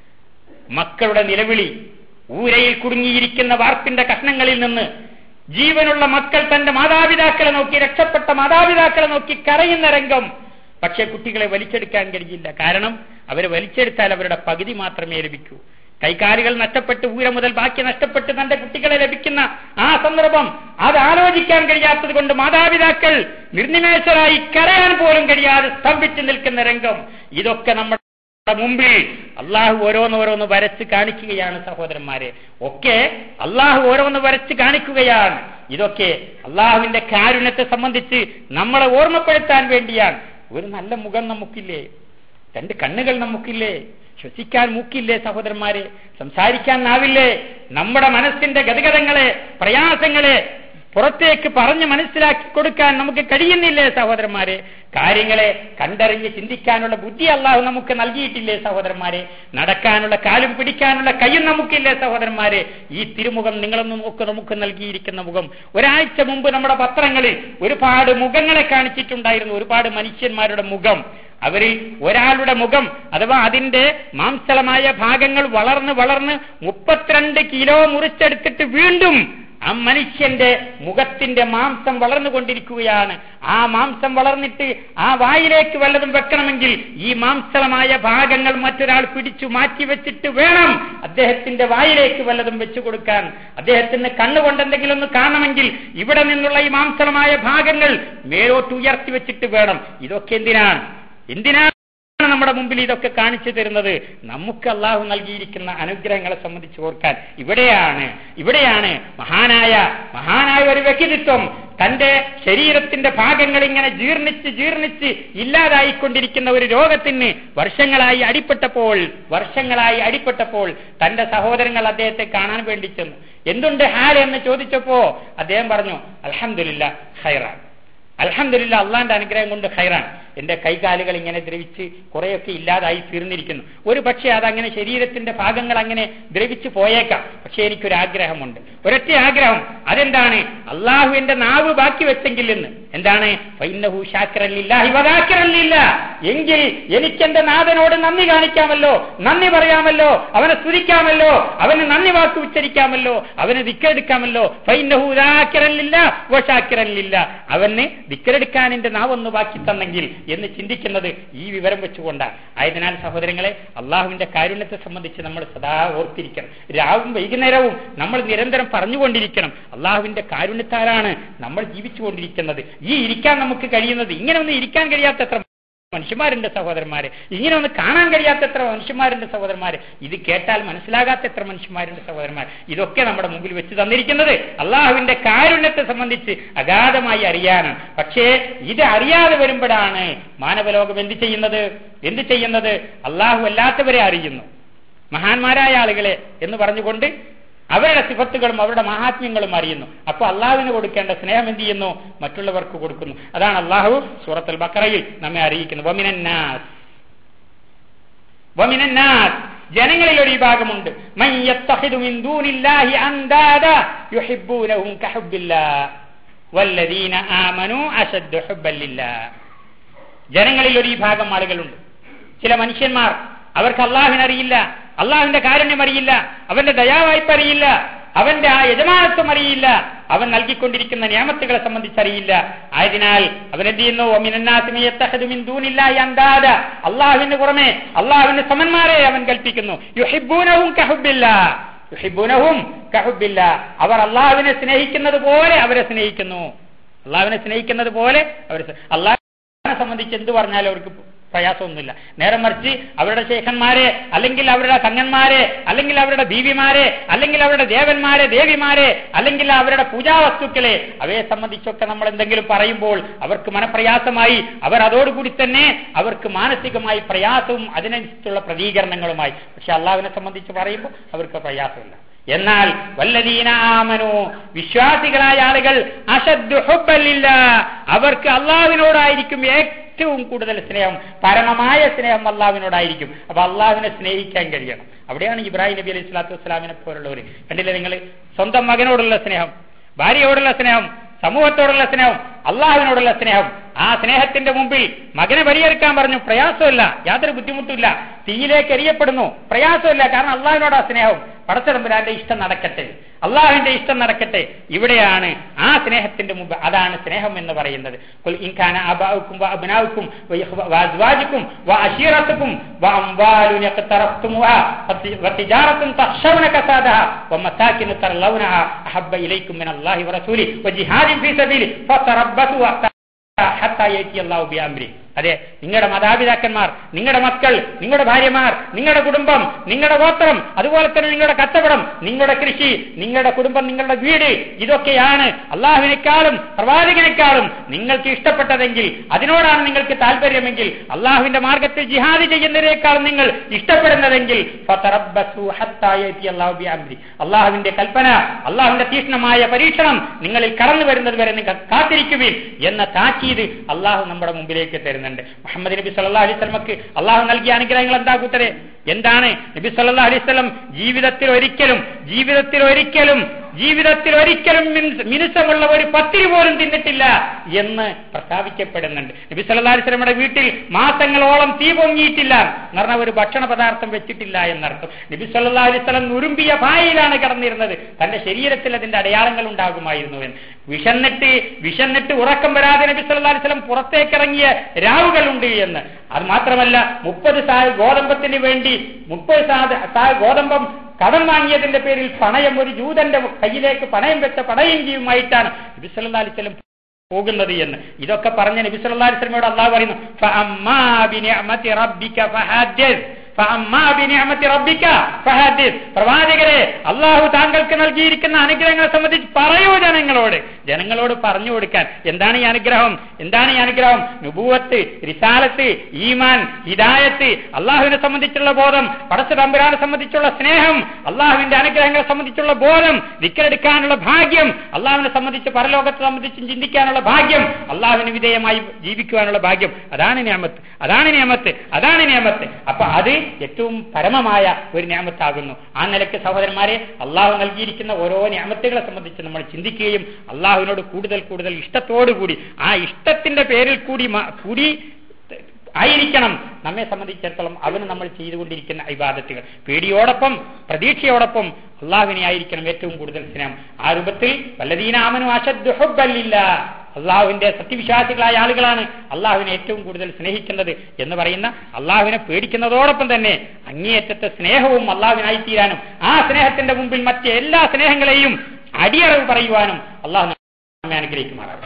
B: മക്കളുടെ നിലവിളി ഊരയിൽ കുടുങ്ങിയിരിക്കുന്ന വാർപ്പിന്റെ കഷ്ണങ്ങളിൽ നിന്ന് ജീവനുള്ള മക്കൾ തന്റെ മാതാപിതാക്കളെ നോക്കി രക്ഷപ്പെട്ട മാതാപിതാക്കളെ നോക്കി കരയുന്ന രംഗം പക്ഷേ കുട്ടികളെ വലിച്ചെടുക്കാൻ കഴിയില്ല കാരണം അവരെ വലിച്ചെടുത്താൽ അവരുടെ പകുതി മാത്രമേ ലഭിക്കൂ കൈകാലുകൾ നഷ്ടപ്പെട്ട് ഊര മുതൽ ബാക്കി നഷ്ടപ്പെട്ട് തന്റെ കുട്ടികളെ ലഭിക്കുന്ന ആ സന്ദർഭം അത് ആലോചിക്കാൻ കഴിയാത്തത് കൊണ്ട് മാതാപിതാക്കൾ നിർനിമേഷരായി കരയാൻ പോലും കഴിയാതെ സ്തംഭിച്ചു നിൽക്കുന്ന രംഗം ഇതൊക്കെ നമ്മുടെ മുമ്പിൽ അള്ളാഹു ഓരോന്നോരോന്ന് വരച്ച് കാണിക്കുകയാണ് സഹോദരന്മാരെ ഒക്കെ അള്ളാഹു ഓരോന്ന് വരച്ച് കാണിക്കുകയാണ് ഇതൊക്കെ അള്ളാഹുവിന്റെ കാരുണ്യത്തെ സംബന്ധിച്ച് നമ്മളെ ഓർമ്മപ്പെടുത്താൻ വേണ്ടിയാണ് ഒരു നല്ല മുഖം നമുക്കില്ലേ രണ്ട് കണ്ണുകൾ നമുക്കില്ലേ ശ്വസിക്കാൻ മൂക്കില്ലേ സഹോദരന്മാരെ സംസാരിക്കാൻ നാവില്ലേ നമ്മുടെ മനസ്സിന്റെ ഗതഗതങ്ങളെ പ്രയാസങ്ങളെ പുറത്തേക്ക് പറഞ്ഞ് മനസ്സിലാക്കി കൊടുക്കാൻ നമുക്ക് കഴിയുന്നില്ലേ സഹോദരന്മാരെ കാര്യങ്ങളെ കണ്ടറിഞ്ഞ് ചിന്തിക്കാനുള്ള ബുദ്ധി അള്ളാഹു നമുക്ക് നൽകിയിട്ടില്ലേ സഹോദരന്മാരെ നടക്കാനുള്ള കാലും പിടിക്കാനുള്ള കൈയും നമുക്കില്ലേ സഹോദരന്മാരെ ഈ തിരുമുഖം നിങ്ങളൊന്ന് നോക്ക് നമുക്ക് നൽകിയിരിക്കുന്ന മുഖം ഒരാഴ്ച മുമ്പ് നമ്മുടെ പത്രങ്ങളിൽ ഒരുപാട് മുഖങ്ങളെ കാണിച്ചിട്ടുണ്ടായിരുന്നു ഒരുപാട് മനുഷ്യന്മാരുടെ മുഖം അവരിൽ ഒരാളുടെ മുഖം അഥവാ അതിന്റെ മാംസളമായ ഭാഗങ്ങൾ വളർന്ന് വളർന്ന് മുപ്പത്തിരണ്ട് കിലോ മുറിച്ചെടുത്തിട്ട് വീണ്ടും ആ മനുഷ്യന്റെ മുഖത്തിന്റെ മാംസം വളർന്നുകൊണ്ടിരിക്കുകയാണ് ആ മാംസം വളർന്നിട്ട് ആ വായിലേക്ക് വല്ലതും വെക്കണമെങ്കിൽ ഈ മാംസളമായ ഭാഗങ്ങൾ മറ്റൊരാൾ പിടിച്ചു മാറ്റി വെച്ചിട്ട് വേണം അദ്ദേഹത്തിന്റെ വായിലേക്ക് വല്ലതും വെച്ചു കൊടുക്കാൻ അദ്ദേഹത്തിന് കണ്ണുകൊണ്ട് എന്തെങ്കിലും ഒന്ന് കാണണമെങ്കിൽ ഇവിടെ നിന്നുള്ള ഈ മാംസളമായ ഭാഗങ്ങൾ മേലോട്ട് ഉയർത്തി വെച്ചിട്ട് വേണം ഇതൊക്കെ എന്തിനാണ് എന്തിനാണ് നമ്മുടെ മുമ്പിൽ ഇതൊക്കെ കാണിച്ചു തരുന്നത് നമുക്ക് അള്ളാഹു നൽകിയിരിക്കുന്ന അനുഗ്രഹങ്ങളെ സംബന്ധിച്ച് ഓർക്കാൻ ഇവിടെയാണ് ഇവിടെയാണ് മഹാനായ മഹാനായ ഒരു വ്യക്തിത്വം തന്റെ ശരീരത്തിന്റെ ഭാഗങ്ങൾ ഇങ്ങനെ ജീർണിച്ച് ജീർണിച്ച് ഇല്ലാതായിക്കൊണ്ടിരിക്കുന്ന ഒരു രോഗത്തിന് വർഷങ്ങളായി അടിപ്പെട്ടപ്പോൾ വർഷങ്ങളായി അടിപ്പെട്ടപ്പോൾ തന്റെ സഹോദരങ്ങൾ അദ്ദേഹത്തെ കാണാൻ വേണ്ടി ചെന്നു എന്തുണ്ട് ഹാൽ എന്ന് ചോദിച്ചപ്പോ അദ്ദേഹം പറഞ്ഞു അലഹമില്ല ഖൈറാൻ അലഹമില്ല അള്ളാന്റെ അനുഗ്രഹം കൊണ്ട് ഖൈറാൻ എന്റെ കൈകാലുകൾ ഇങ്ങനെ ദ്രവിച്ച് കുറെയൊക്കെ ഇല്ലാതായി തീർന്നിരിക്കുന്നു ഒരു പക്ഷേ അതങ്ങനെ ശരീരത്തിന്റെ ഭാഗങ്ങൾ അങ്ങനെ ദ്രവിച്ചു പോയേക്കാം പക്ഷേ എനിക്കൊരു ആഗ്രഹമുണ്ട് ഒരൊറ്റ ആഗ്രഹം അതെന്താണ് അള്ളാഹുവിന്റെ നാവ് ബാക്കി വെച്ചെങ്കിൽ എന്ന് എന്താണ് ഫൈന്നഹു ശാക്കിറല്ലില്ലാഹി വദാക്കിറല്ലില്ല എങ്കിൽ എനിക്കെന്റെ നാഥനോട് നന്ദി കാണിക്കാമല്ലോ നന്ദി പറയാമല്ലോ അവനെ സ്തുതിക്കാമല്ലോ അവന് നന്ദി വാക്ക് ഉച്ചരിക്കാമല്ലോ അവന് ദിക്കെടുക്കാമല്ലോ ഫൈന്നഹു ദാക്കിറല്ലില്ല വശാക്കിറല്ലില്ല അവന് ദിക്കരെടുക്കാൻ എന്റെ നാവൊന്ന് ബാക്കി തന്നെങ്കിൽ എന്ന് ചിന്തിക്കുന്നത് ഈ വിവരം വെച്ചുകൊണ്ടാണ് ആയതിനാൽ സഹോദരങ്ങളെ അള്ളാഹുവിന്റെ കാരുണ്യത്തെ സംബന്ധിച്ച് നമ്മൾ സദാ ഓർത്തിരിക്കണം രാവും വൈകുന്നേരവും നമ്മൾ നിരന്തരം പറഞ്ഞുകൊണ്ടിരിക്കണം അള്ളാഹുവിന്റെ കാരുണ്യത്താലാണ് നമ്മൾ ജീവിച്ചുകൊണ്ടിരിക്കുന്നത് ഈ ഇരിക്കാൻ നമുക്ക് കഴിയുന്നത് ഇങ്ങനെ ഒന്നും ഇരിക്കാൻ കഴിയാത്തത്ര മനുഷ്യന്മാരുണ്ട് സഹോദരന്മാരെ ഇങ്ങനെ ഒന്ന് കാണാൻ കഴിയാത്ത എത്ര മനുഷ്യന്മാരുണ്ട് സഹോദരന്മാരെ ഇത് കേട്ടാൽ മനസ്സിലാകാത്ത എത്ര മനുഷ്യന്മാരുണ്ട് സഹോദരന്മാർ ഇതൊക്കെ നമ്മുടെ മുമ്പിൽ വെച്ച് തന്നിരിക്കുന്നത് അള്ളാഹുവിന്റെ കാരുണ്യത്തെ സംബന്ധിച്ച് അഗാധമായി അറിയാനാണ് പക്ഷേ ഇത് അറിയാതെ വരുമ്പോഴാണ് മാനവലോകം എന്ത് ചെയ്യുന്നത് എന്ത് ചെയ്യുന്നത് അള്ളാഹു അല്ലാത്തവരെ അറിയുന്നു മഹാന്മാരായ ആളുകളെ എന്ന് പറഞ്ഞുകൊണ്ട് അവരുടെ സിഫത്തുകളും അവരുടെ മഹാത്മ്യങ്ങളും അറിയുന്നു അപ്പൊ അള്ളാഹുവിന് കൊടുക്കേണ്ട സ്നേഹം എന്ത് ചെയ്യുന്നു മറ്റുള്ളവർക്ക് കൊടുക്കുന്നു അതാണ് അള്ളാഹു സൂറത്തുൽ ബക്കറയിൽ നമ്മെ അറിയിക്കുന്നത് വമിനന്നാസ് വമിനന്നാസ് ജനങ്ങളിൽ ഒരു വിഭാഗമുണ്ട് മൻ യത്തഖിദു മിൻ ദൂനില്ലാഹി അൻദാദ യുഹിബ്ബൂനഹും കഹുബ്ബില്ലാഹ് വല്ലദീന ആമനു അശദ്ദു ഹുബ്ബൻ ലില്ലാഹ് ജനങ്ങളിൽ ഒരു വിഭാഗം ആളുകളുണ്ട് ചില മനുഷ്യന്മാർ അവർക്ക് അള്ളാഹുവിനെ അറിയില്ല അള്ളാഹുവിന്റെ കാരുണ്യം അറിയില്ല അവന്റെ ദയാവായ്പ അറിയില്ല അവന്റെ ആ യജമാനത്വം അറിയില്ല അവൻ നൽകിക്കൊണ്ടിരിക്കുന്ന നിയമത്തുകളെ സംബന്ധിച്ച് അറിയില്ല ആയതിനാൽ അവൻ എന്ത് ചെയ്യുന്നു അള്ളാഹുവിന് പുറമെ അള്ളാഹുവിന്റെ സമന്മാരെ അവൻ കൽപ്പിക്കുന്നു യുഹിബൂനവും കഹുബില്ല യുഹിബൂനവും കഹുബില്ല അവർ അള്ളാഹുവിനെ സ്നേഹിക്കുന്നത് പോലെ അവരെ സ്നേഹിക്കുന്നു അള്ളാഹുവിനെ സ്നേഹിക്കുന്നത് പോലെ അവർ അള്ളാഹുവിനെ സംബന്ധിച്ച് എന്ത് പറഞ്ഞാലും അവർക്ക് പ്രയാസമൊന്നുമില്ല നേരെ മറിച്ച് അവരുടെ ശേഖന്മാരെ അല്ലെങ്കിൽ അവരുടെ കങ്ങന്മാരെ അല്ലെങ്കിൽ അവരുടെ ദീവിമാരെ അല്ലെങ്കിൽ അവരുടെ ദേവന്മാരെ ദേവിമാരെ അല്ലെങ്കിൽ അവരുടെ പൂജാവസ്തുക്കളെ അവയെ സംബന്ധിച്ചൊക്കെ നമ്മൾ എന്തെങ്കിലും പറയുമ്പോൾ അവർക്ക് മനപ്രയാസമായി അവർ അതോടുകൂടി തന്നെ അവർക്ക് മാനസികമായി പ്രയാസവും അതിനനുസരിച്ചുള്ള പ്രതികരണങ്ങളുമായി പക്ഷെ അള്ളാഹുവിനെ സംബന്ധിച്ച് പറയുമ്പോൾ അവർക്ക് പ്രയാസമില്ല എന്നാൽ വല്ലദീന ആമനു വിശ്വാസികളായ ആളുകൾ അശദ്ദു ഹുബ്ബല്ലില്ല അവർക്ക് അള്ളാഹുവിനോടായിരിക്കും ഏറ്റവും കൂടുതൽ സ്നേഹം പരമമായ സ്നേഹം അള്ളാഹുവിനോടായിരിക്കും അപ്പൊ അള്ളാഹുവിനെ സ്നേഹിക്കാൻ കഴിയണം അവിടെയാണ് ഇബ്രാഹിം നബി അലൈഹി സ്വലാത്തു വസ്സലാമിനെ പോലുള്ളവർ കണ്ടില്ലേ നിങ്ങൾ സ്വന്തം മകനോടുള്ള സ്നേഹം ഭാര്യയോടുള്ള സ്നേഹം സമൂഹത്തോടുള്ള സ്നേഹം അള്ളാഹുവിനോടുള്ള സ്നേഹം ആ സ്നേഹത്തിന്റെ മുമ്പിൽ മകനെ പരിഹരിക്കാൻ പറഞ്ഞു പ്രയാസമില്ല യാതൊരു ബുദ്ധിമുട്ടില്ല തീയിലേക്ക് എറിയപ്പെടുന്നു പ്രയാസമില്ല കാരണം അള്ളാഹുവിനോടാ സ്നേഹം പടച്ചതമ്പുരാന്റെ ഇഷ്ടം നടക്കട്ടെ അള്ളാഹുവിന്റെ ഇഷ്ടം നടക്കട്ടെ ഇവിടെയാണ് ആ സ്നേഹത്തിന്റെ മുമ്പ് അതാണ് സ്നേഹം എന്ന് പറയുന്നത് ഖുൽ ഇൻ കാന ആബാഉക്കും വഅബ്നാഉക്കും വഅസ്വാജുക്കും വഅശീറത്തുക്കും വഅംവാലുൻ യഖ്തറഫ്തുമുഹാ വതിജാറത്തുൻ തഖ്ശൗന കസാദഹ വമസാകിൻ തർലൗനഹ അഹബ്ബ ഇലൈക്കും മിനല്ലാഹി വറസൂലി വജിഹാദിൻ ഫീ സബീലി ഫതറബ്ബസു ഹത്താ യഅതി അല്ലാഹു ബിഅംരി അതെ നിങ്ങളുടെ മാതാപിതാക്കന്മാർ നിങ്ങളുടെ മക്കൾ നിങ്ങളുടെ ഭാര്യമാർ നിങ്ങളുടെ കുടുംബം നിങ്ങളുടെ ഗോത്രം അതുപോലെ തന്നെ നിങ്ങളുടെ കച്ചവടം നിങ്ങളുടെ കൃഷി നിങ്ങളുടെ കുടുംബം നിങ്ങളുടെ വീട് ഇതൊക്കെയാണ് അള്ളാഹുവിനേക്കാളും പ്രവാചകനേക്കാളും നിങ്ങൾക്ക് ഇഷ്ടപ്പെട്ടതെങ്കിൽ അതിനോടാണ് നിങ്ങൾക്ക് താല്പര്യമെങ്കിൽ അള്ളാഹുവിന്റെ മാർഗത്തിൽ ജിഹാദ് ചെയ്യുന്നതിനേക്കാളും നിങ്ങൾ ഇഷ്ടപ്പെടുന്നതെങ്കിൽ അള്ളാഹുവിന്റെ കൽപ്പന അള്ളാഹുവിന്റെ തീക്ഷ്ണമായ പരീക്ഷണം നിങ്ങളിൽ കടന്നു വരുന്നത് വരെ നിങ്ങൾ കാത്തിരിക്കുവിൻ എന്ന താക്കീത് അള്ളാഹു നമ്മുടെ മുമ്പിലേക്ക് തരുന്നുണ്ട് മുഹമ്മദ് നബി സല്ലാ അലിസ്ലമക്ക് അള്ളാഹു നൽകിയ അനുഗ്രഹങ്ങൾ എന്താ കൂട്ടരെ എന്താണ് നബി സല്ലാ അലിസ്ലം ജീവിതത്തിൽ ഒരിക്കലും ജീവിതത്തിൽ ഒരിക്കലും ജീവിതത്തിൽ ഒരിക്കലും മിനുസമുള്ള ഒരു പത്തിരി പോലും തിന്നിട്ടില്ല എന്ന് പ്രസ്താവിക്കപ്പെടുന്നുണ്ട് നബി സല്ലാ അലിസ്ലമയുടെ വീട്ടിൽ മാസങ്ങളോളം തീ പൊങ്ങിയിട്ടില്ല എന്ന് പറഞ്ഞ ഒരു ഭക്ഷണ പദാർത്ഥം വെച്ചിട്ടില്ല എന്നർത്ഥം നബി സല്ലാ അലിസ്ലം നുരുമ്പിയ ഭായിലാണ് കിടന്നിരുന്നത് തന്റെ ശരീരത്തിൽ അതിന്റെ അടയാളങ്ങൾ ഉണ്ടാകുമായിരുന്നു എന്ന് വിഷന്നിട്ട് വിഷന്നിട്ട് ഉറക്കം വരാതെ നബി സല്ലാ അലിസ്ലം പുറത്തേക്കിറങ്ങിയ രാവുകളുണ്ട് എന്ന് അത് മാത്രമല്ല മുപ്പത് സായ ഗോതമ്പത്തിന് വേണ്ടി മുപ്പത് സാ ഗോതമ്പം കടം വാങ്ങിയതിന്റെ പേരിൽ പണയം ഒരു ജൂതന്റെ കയ്യിലേക്ക് പണയം വെച്ച പണയങ്കിയുമായിട്ടാണ് നബി സല്ലാ അലിസ്ലം പോകുന്നത് എന്ന് ഇതൊക്കെ പറഞ്ഞ നബി സല്ലല്ലാഹു അലൈഹി വസല്ലമയോട് അള്ളാഹു പറയുന്നു ഫഅമ്മാ ബിനിഅമതി റബ്ബിക ഫഹദ്ദിസ് ഫഅമ്മാ ബിനിഅമതി റബ്ബിക ഫഹദ്ദിസ് പ്രവാചകരെ അള്ളാഹു താങ്കൾക്ക് നൽകിയിരിക്കുന്ന അനുഗ്രഹങ്ങളെ സംബന്ധിച്ച് പറയൂ ജനങ്ങളോട് ജനങ്ങളോട് പറഞ്ഞു കൊടുക്കാൻ എന്താണ് ഈ അനുഗ്രഹം എന്താണ് ഈ അനുഗ്രഹം നുബൂവത്ത് റിസാലത്ത് ഈമാൻ ഹിദായത്ത് അള്ളാഹുവിനെ സംബന്ധിച്ചുള്ള ബോധം പടച്ച തമ്പുരാനെ സംബന്ധിച്ചുള്ള സ്നേഹം അള്ളാഹുവിന്റെ അനുഗ്രഹങ്ങളെ സംബന്ധിച്ചുള്ള ബോധം വിക്കലെടുക്കാനുള്ള ഭാഗ്യം അള്ളാഹുവിനെ സംബന്ധിച്ച് പരലോകത്തെ സംബന്ധിച്ചും ചിന്തിക്കാനുള്ള ഭാഗ്യം അള്ളാഹുവിന് വിധേയമായി ജീവിക്കുവാനുള്ള ഭാഗ്യം അതാണ് നിയമത്ത് അതാണ് നിയമത്ത് അതാണ് നിയമത്ത് അപ്പൊ അത് ഏറ്റവും പരമമായ ഒരു നിയമത്താകുന്നു ആ നിലയ്ക്ക് സഹോദരന്മാരെ അള്ളാഹു നൽകിയിരിക്കുന്ന ഓരോ നിയമത്തുകളെ സംബന്ധിച്ച് നമ്മൾ ചിന്തിക്കുകയും അള്ളാഹുവിനോട് കൂടുതൽ കൂടുതൽ ഇഷ്ടത്തോടുകൂടി ആ ഇഷ്ടത്തിന്റെ പേരിൽ കൂടി മ- കൂടി ആയിരിക്കണം നമ്മെ സംബന്ധിച്ചിടത്തോളം അവന് നമ്മൾ ചെയ്തുകൊണ്ടിരിക്കുന്ന ഇബാദത്തുകൾ പേടിയോടൊപ്പം പ്രതീക്ഷയോടൊപ്പം അള്ളാഹുവിനെ ആയിരിക്കണം ഏറ്റവും കൂടുതൽ സ്നേഹം ആ രൂപത്തിൽ വല്ലദീനാമനു അശദ്ഹുബല്ലില്ല അള്ളാഹുവിന്റെ സത്യവിശ്വാസികളായ ആളുകളാണ് അള്ളാഹുവിനെ ഏറ്റവും കൂടുതൽ സ്നേഹിക്കേണ്ടത് എന്ന് പറയുന്ന അള്ളാഹുവിനെ പേടിക്കുന്നതോടൊപ്പം തന്നെ അങ്ങേയറ്റത്തെ സ്നേഹവും അള്ളാഹുവിനായി തീരാനും ആ സ്നേഹത്തിന്റെ മുമ്പിൽ മറ്റ് എല്ലാ സ്നേഹങ്ങളെയും അടിയറവ് പറയുവാനും അള്ളാഹു നമ്മെ അനുഗ്രഹിക്കുമാറാകട്ടെ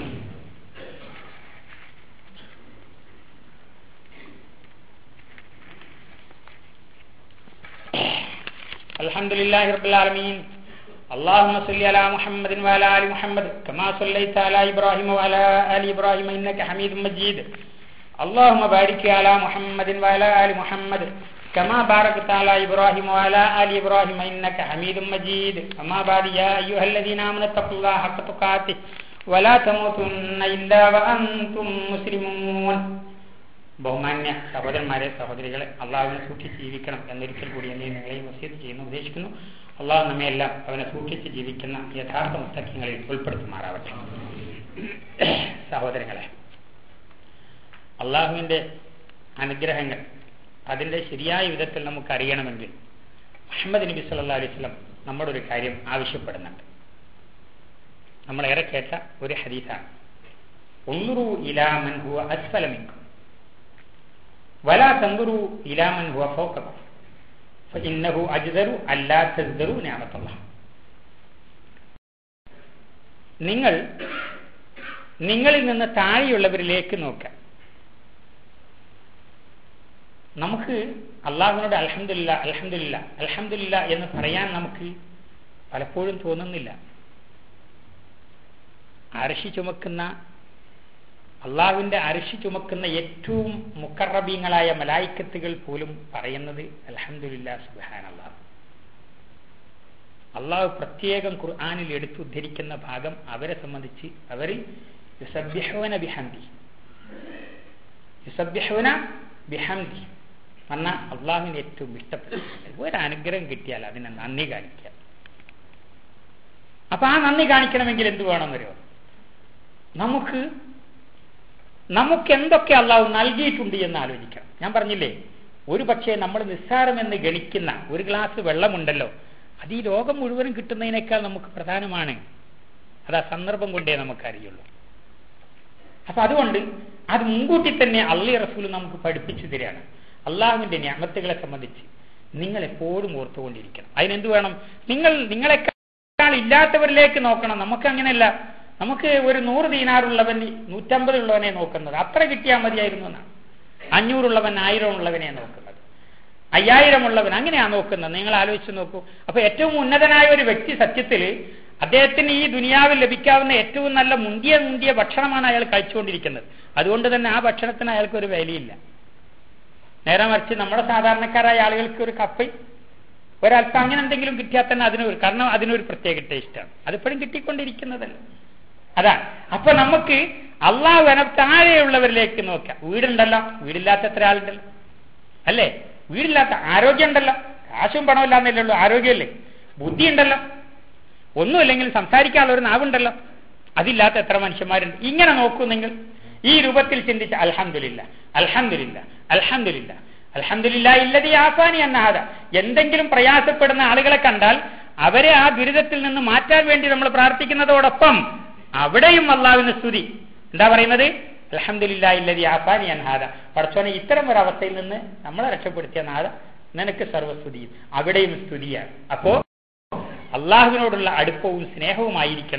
B: الحمد لله رب العالمين اللهم صل على محمد وعلى ال محمد كما صليت على ابراهيم وعلى ال ابراهيم انك حميد مجيد اللهم بارك على محمد وعلى ال محمد كما باركت على ابراهيم وعلى ال ابراهيم انك حميد مجيد اما بعد يا ايها الذين امنوا اتقوا الله حق تقاته ولا تموتن الا وانتم مسلمون ബഹുമാന്യ സഹോദരന്മാരെ സഹോദരികളെ അള്ളാഹുവിനെ സൂക്ഷിച്ച് ജീവിക്കണം എന്നൊരിക്കൽ കൂടി എന്നെ നിങ്ങളെയും വസീത് ചെയ്യുന്നു ഉദ്ദേശിക്കുന്നു അള്ളാഹു നമ്മയെല്ലാം അവനെ സൂക്ഷിച്ച് ജീവിക്കുന്ന യഥാർത്ഥ മുസ്തഖ്യങ്ങളിൽ ഉൾപ്പെടുത്തുമാറാവട്ടെ സഹോദരങ്ങളെ അള്ളാഹുവിന്റെ അനുഗ്രഹങ്ങൾ അതിന്റെ ശരിയായ വിധത്തിൽ നമുക്ക് അറിയണമെങ്കിൽ മുഹമ്മദ് നബി സല്ലാ അലൈഹി സ്വലം നമ്മുടെ ഒരു കാര്യം ആവശ്യപ്പെടുന്നുണ്ട് നമ്മളേറെ കേട്ട ഒരു ഹദീസാണ് ഉള്ളുറു ഇലാമൻ ഹുവ അസ്ഫലമിക്കും ولا تنظروا إلى من هو فوقكم فإنه أجدر ألا تزدروا نعمة الله നിങ്ങൾ നിങ്ങളിൽ നിന്ന് താഴെയുള്ളവരിലേക്ക് നോക്കാം നമുക്ക് അള്ളാഹുവിനോട് അലഹമില്ല അലഹമില്ല അലഹമില്ല എന്ന് പറയാൻ നമുക്ക് പലപ്പോഴും തോന്നുന്നില്ല അരശി ചുമക്കുന്ന അള്ളാഹുവിന്റെ അരിശി ചുമക്കുന്ന ഏറ്റവും മുക്കറബീങ്ങളായ മലായിക്കത്തുകൾ പോലും പറയുന്നത് അലഹമില്ല സുബാൻ അള്ളാഹ് അള്ളാഹു പ്രത്യേകം ഖുർആാനിൽ എടുത്തുദ്ധരിക്കുന്ന ഭാഗം അവരെ സംബന്ധിച്ച് അവരിൽ യുസബ്യഹോന ബിഹന്തി യുസബ്യഹോന ബിഹന്തി പറഞ്ഞ അള്ളാഹുവിന് ഏറ്റവും ഇഷ്ടപ്പെട്ട ഒരു അനുഗ്രഹം കിട്ടിയാൽ അതിനെ നന്ദി കാണിക്കുക അപ്പൊ ആ നന്ദി കാണിക്കണമെങ്കിൽ എന്ത് വേണമെന്നറിയോ നമുക്ക് നമുക്ക് എന്തൊക്കെ അള്ളാഹു നൽകിയിട്ടുണ്ട് എന്ന് ആലോചിക്കാം ഞാൻ പറഞ്ഞില്ലേ ഒരു പക്ഷേ നമ്മൾ നിസ്സാരമെന്ന് ഗണിക്കുന്ന ഒരു ഗ്ലാസ് വെള്ളമുണ്ടല്ലോ അത് ഈ ലോകം മുഴുവനും കിട്ടുന്നതിനേക്കാൾ നമുക്ക് പ്രധാനമാണ് അത് ആ സന്ദർഭം കൊണ്ടേ നമുക്കറിയുള്ളൂ അപ്പൊ അതുകൊണ്ട് അത് മുൻകൂട്ടി തന്നെ അള്ളി റസൂൽ നമുക്ക് പഠിപ്പിച്ചു തരികയാണ് അള്ളാഹുവിന്റെ ഞാമത്തുകളെ സംബന്ധിച്ച് നിങ്ങൾ എപ്പോഴും ഓർത്തുകൊണ്ടിരിക്കണം അതിനെന്ത് വേണം നിങ്ങൾ നിങ്ങളെക്കാൾ ഇല്ലാത്തവരിലേക്ക് നോക്കണം നമുക്ക് അങ്ങനെയല്ല നമുക്ക് ഒരു നൂറ് ദീനാറുള്ളവൻ നൂറ്റമ്പത് ഉള്ളവനെ നോക്കുന്നത് അത്ര കിട്ടിയാൽ മതിയായിരുന്നു എന്നാണ് അഞ്ഞൂറുള്ളവൻ ആയിരം ഉള്ളവനെ നോക്കുന്നത് അയ്യായിരം ഉള്ളവൻ അങ്ങനെയാ നോക്കുന്നത് നിങ്ങൾ ആലോചിച്ച് നോക്കൂ അപ്പൊ ഏറ്റവും ഉന്നതനായ ഒരു വ്യക്തി സത്യത്തിൽ അദ്ദേഹത്തിന് ഈ ദുനിയാവിൽ ലഭിക്കാവുന്ന ഏറ്റവും നല്ല മുന്തിയ മുന്തിയ ഭക്ഷണമാണ് അയാൾ കഴിച്ചുകൊണ്ടിരിക്കുന്നത് അതുകൊണ്ട് തന്നെ ആ ഭക്ഷണത്തിന് അയാൾക്ക് ഒരു വിലയില്ല നേരെ മറിച്ച് നമ്മുടെ സാധാരണക്കാരായ ആളുകൾക്ക് ഒരു കപ്പ ഒരല്പം അങ്ങനെ എന്തെങ്കിലും കിട്ടിയാൽ തന്നെ അതിനൊരു കാരണം അതിനൊരു പ്രത്യേക ടേസ്റ്റാണ് അതിപ്പോഴും കിട്ടിക്കൊണ്ടിരിക്കുന്നതല്ല അതാണ് അപ്പൊ നമുക്ക് അള്ളാഹു അന താഴെയുള്ളവരിലേക്ക് നോക്കാം വീടുണ്ടല്ലോ വീടില്ലാത്ത എത്ര ആളുണ്ടല്ലോ അല്ലേ വീടില്ലാത്ത ആരോഗ്യം ഉണ്ടല്ലോ കാശും പണമില്ലാന്നല്ലേ ഉള്ളൂ ആരോഗ്യമല്ലേ ബുദ്ധി ഉണ്ടല്ലോ ഒന്നുമില്ലെങ്കിൽ സംസാരിക്കാനുള്ള ഒരു നാവുണ്ടല്ലോ അതില്ലാത്ത എത്ര മനുഷ്യന്മാരുണ്ട് ഇങ്ങനെ നോക്കൂ നിങ്ങൾ ഈ രൂപത്തിൽ ചിന്തിച്ച അൽഹമില്ല അൽഹമില്ല അൽഹമില്ല അൽഹമില്ല ഇല്ലതി ആസാനി എന്നാത എന്തെങ്കിലും പ്രയാസപ്പെടുന്ന ആളുകളെ കണ്ടാൽ അവരെ ആ ദുരിതത്തിൽ നിന്ന് മാറ്റാൻ വേണ്ടി നമ്മൾ പ്രാർത്ഥിക്കുന്നതോടൊപ്പം അവിടെയും അള്ളാവിന് സ്തുതി എന്താ പറയുന്നത് അലഹമില്ല ഇല്ലതി ആസാനി അൻഹാദ പടച്ചോനെ ഇത്തരം ഒരു അവസ്ഥയിൽ നിന്ന് നമ്മളെ രക്ഷപ്പെടുത്തിയ നാഥ നിനക്ക് സർവസ്തുതിയും അവിടെയും സ്തുതിയാണ് അപ്പോ അള്ളാഹുവിനോടുള്ള അടുപ്പവും സ്നേഹവുമായിരിക്കണം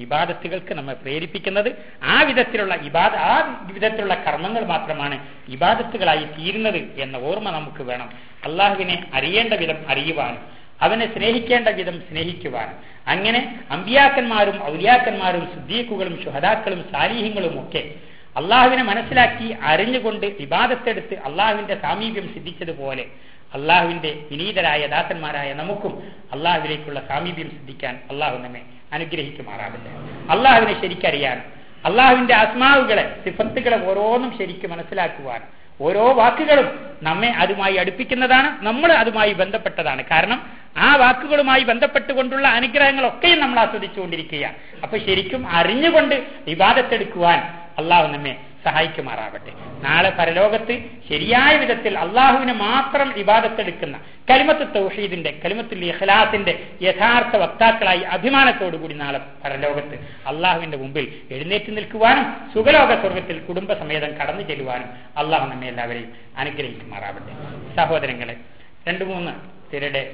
B: ഇബാദത്തുകൾക്ക് നമ്മെ പ്രേരിപ്പിക്കുന്നത് ആ വിധത്തിലുള്ള ഇബാദ ആ വിധത്തിലുള്ള കർമ്മങ്ങൾ മാത്രമാണ് ഇബാദത്തുകളായി തീരുന്നത് എന്ന ഓർമ്മ നമുക്ക് വേണം അള്ളാഹുവിനെ അറിയേണ്ട വിധം അറിയുവാനും അവനെ സ്നേഹിക്കേണ്ട വിധം സ്നേഹിക്കുവാനും അങ്ങനെ അമ്പിയാക്കന്മാരും ഔലിയാക്കന്മാരും സുദ്ദീഖുകളും ശുഹദാക്കളും സാലിഹ്യങ്ങളും ഒക്കെ അള്ളാഹുവിനെ മനസ്സിലാക്കി അറിഞ്ഞുകൊണ്ട് വിവാദത്തെടുത്ത് അള്ളാഹുവിന്റെ സാമീപ്യം സിദ്ധിച്ചതുപോലെ അള്ളാഹുവിന്റെ വിനീതരായ ദാസന്മാരായ നമുക്കും അള്ളാഹുവിലേക്കുള്ള സാമീപ്യം സിദ്ധിക്കാൻ അള്ളാഹു നമ്മെ അനുഗ്രഹിക്കുമാറാവില്ല അള്ളാഹുവിനെ ശരിക്കറിയാൻ അള്ളാഹുവിന്റെ ആത്മാവുകളെ സിഫത്തുകളെ ഓരോന്നും ശരിക്കും മനസ്സിലാക്കുവാൻ ഓരോ വാക്കുകളും നമ്മെ അതുമായി അടുപ്പിക്കുന്നതാണ് നമ്മൾ അതുമായി ബന്ധപ്പെട്ടതാണ് കാരണം ആ വാക്കുകളുമായി ബന്ധപ്പെട്ടുകൊണ്ടുള്ള അനുഗ്രഹങ്ങളൊക്കെയും നമ്മൾ ആസ്വദിച്ചുകൊണ്ടിരിക്കുകയാണ് അപ്പൊ ശരിക്കും അറിഞ്ഞുകൊണ്ട് വിവാദത്തെടുക്കുവാൻ അള്ളാഹു നമ്മെ സഹായിക്കുമാറാവട്ടെ നാളെ പരലോകത്ത് ശരിയായ വിധത്തിൽ അള്ളാഹുവിനെ മാത്രം ഇബാദത്തെടുക്കുന്ന കലിമത്ത് തൗഹീദിന്റെ കലിമത്തുൽ ഇഖ്ലാസിന്റെ യഥാർത്ഥ വക്താക്കളായി അഭിമാനത്തോടു കൂടി നാളെ പരലോകത്ത് അള്ളാഹുവിന്റെ മുമ്പിൽ എഴുന്നേറ്റ് നിൽക്കുവാനും സുഖലോക സ്വർഗത്തിൽ കുടുംബസമേതം കടന്നു ചെല്ലുവാനും അള്ളാഹു നമ്മെ എല്ലാവരെയും അനുഗ്രഹിക്കുമാറാവട്ടെ സഹോദരങ്ങളെ രണ്ടു മൂന്ന് പേരുടെ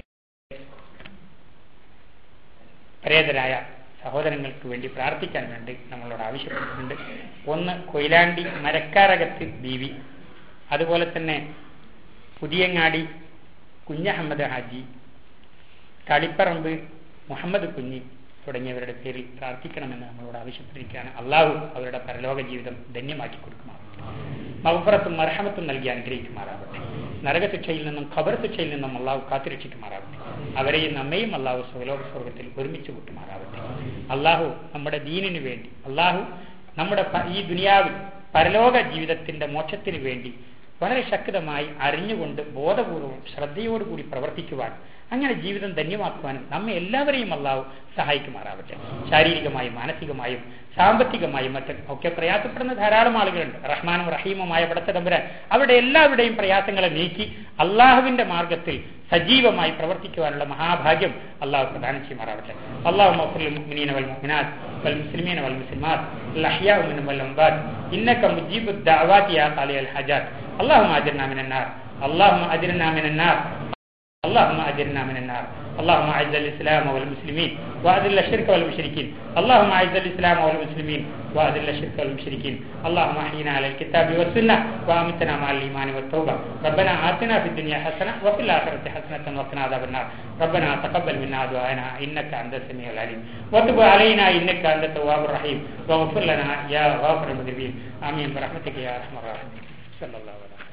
B: പരേതരായ സഹോദരങ്ങൾക്ക് വേണ്ടി പ്രാർത്ഥിക്കാൻ വേണ്ടി നമ്മളോട് ആവശ്യപ്പെട്ടിട്ടുണ്ട് ഒന്ന് കൊയിലാണ്ടി മരക്കാരകത്ത് ബീവി അതുപോലെ തന്നെ പുതിയങ്ങാടി കുഞ്ഞഹമ്മദ് ഹാജി കളിപ്പറമ്പ് മുഹമ്മദ് കുഞ്ഞി തുടങ്ങിയവരുടെ പേരിൽ പ്രാർത്ഥിക്കണമെന്ന് നമ്മളോട് ആവശ്യപ്പെട്ടിരിക്കുകയാണ് അള്ളാഹു അവരുടെ പരലോക ജീവിതം ധന്യമാക്കി കൊടുക്കുമാറാവട്ടെ മഹഫറത്തും മർഹമത്തും നൽകി അനുഗ്രഹിക്കുമാറാവട്ടെ നരകശിക്ഷയിൽ നിന്നും ഖബർ ശിക്ഷയിൽ നിന്നും അള്ളാഹു കാത്തിരക്ഷിക്കുമാറാവട്ടെ അവരെയും നമ്മയും അള്ളാഹു സ്വലോക സ്വർഗത്തിൽ ഒരുമിച്ച് കൂട്ടുമാറാവട്ടെ അള്ളാഹു നമ്മുടെ ദീനിനു വേണ്ടി അള്ളാഹു നമ്മുടെ പ- ഈ ദുനിയാവിൽ പരലോക ജീവിതത്തിന്റെ മോക്ഷത്തിന് വേണ്ടി വളരെ ശക്തമായി അറിഞ്ഞുകൊണ്ട് ബോധപൂർവം ശ്രദ്ധയോടുകൂടി പ്രവർത്തിക്കുവാൻ അങ്ങനെ ജീവിതം ധന്യമാക്കുവാനും നമ്മെ എല്ലാവരെയും അള്ളാഹു സഹായിക്കുമാറാവട്ടെ ശാരീരികമായും മാനസികമായും സാമ്പത്തികമായും മറ്റും ഒക്കെ പ്രയാസപ്പെടുന്ന ധാരാളം ആളുകളുണ്ട് റഹ്മാനും റഹീമുമായ പടച്ച തമ്പുരാൻ അവരുടെ എല്ലാവരുടെയും പ്രയാസങ്ങളെ നീക്കി അള്ളാഹുവിന്റെ മാർഗത്തിൽ സജീവമായി പ്രവർത്തിക്കുവാനുള്ള മഹാഭാഗ്യം അള്ളാഹു പ്രദാനം ചെയ്യുമാറാവട്ടെ അള്ളാഹു മുഅ്മിനീന വൽ മുഅ്മിനാത്ത് വൽ മുസ്ലിമീന വൽ മുസ്ലിമാത്ത് വൽ അഹ്യാഉ മിൻഹും വൽ അംവാത്ത് ഇന്നക മുജീബു ദഅവാതി യാ ഖാലിയൽ ഹജാത്ത് اللهم اجرنا من النار اللهم اجرنا من النار اللهم اجرنا من النار اللهم اعز الاسلام والمسلمين واذل الشرك والمشركين اللهم اعز الاسلام والمسلمين واذل الشرك والمشركين اللهم احينا على الكتاب والسنه وامتنا مع الايمان والتوبه ربنا اتنا في الدنيا حسنه وفي الاخره حسنه وقنا عذاب النار ربنا تقبل منا دعاءنا انك انت السميع العليم وتب علينا انك انت التواب الرحيم واغفر لنا يا غافر المذنبين امين برحمتك يا ارحم الراحمين صلى الله عليه وسلم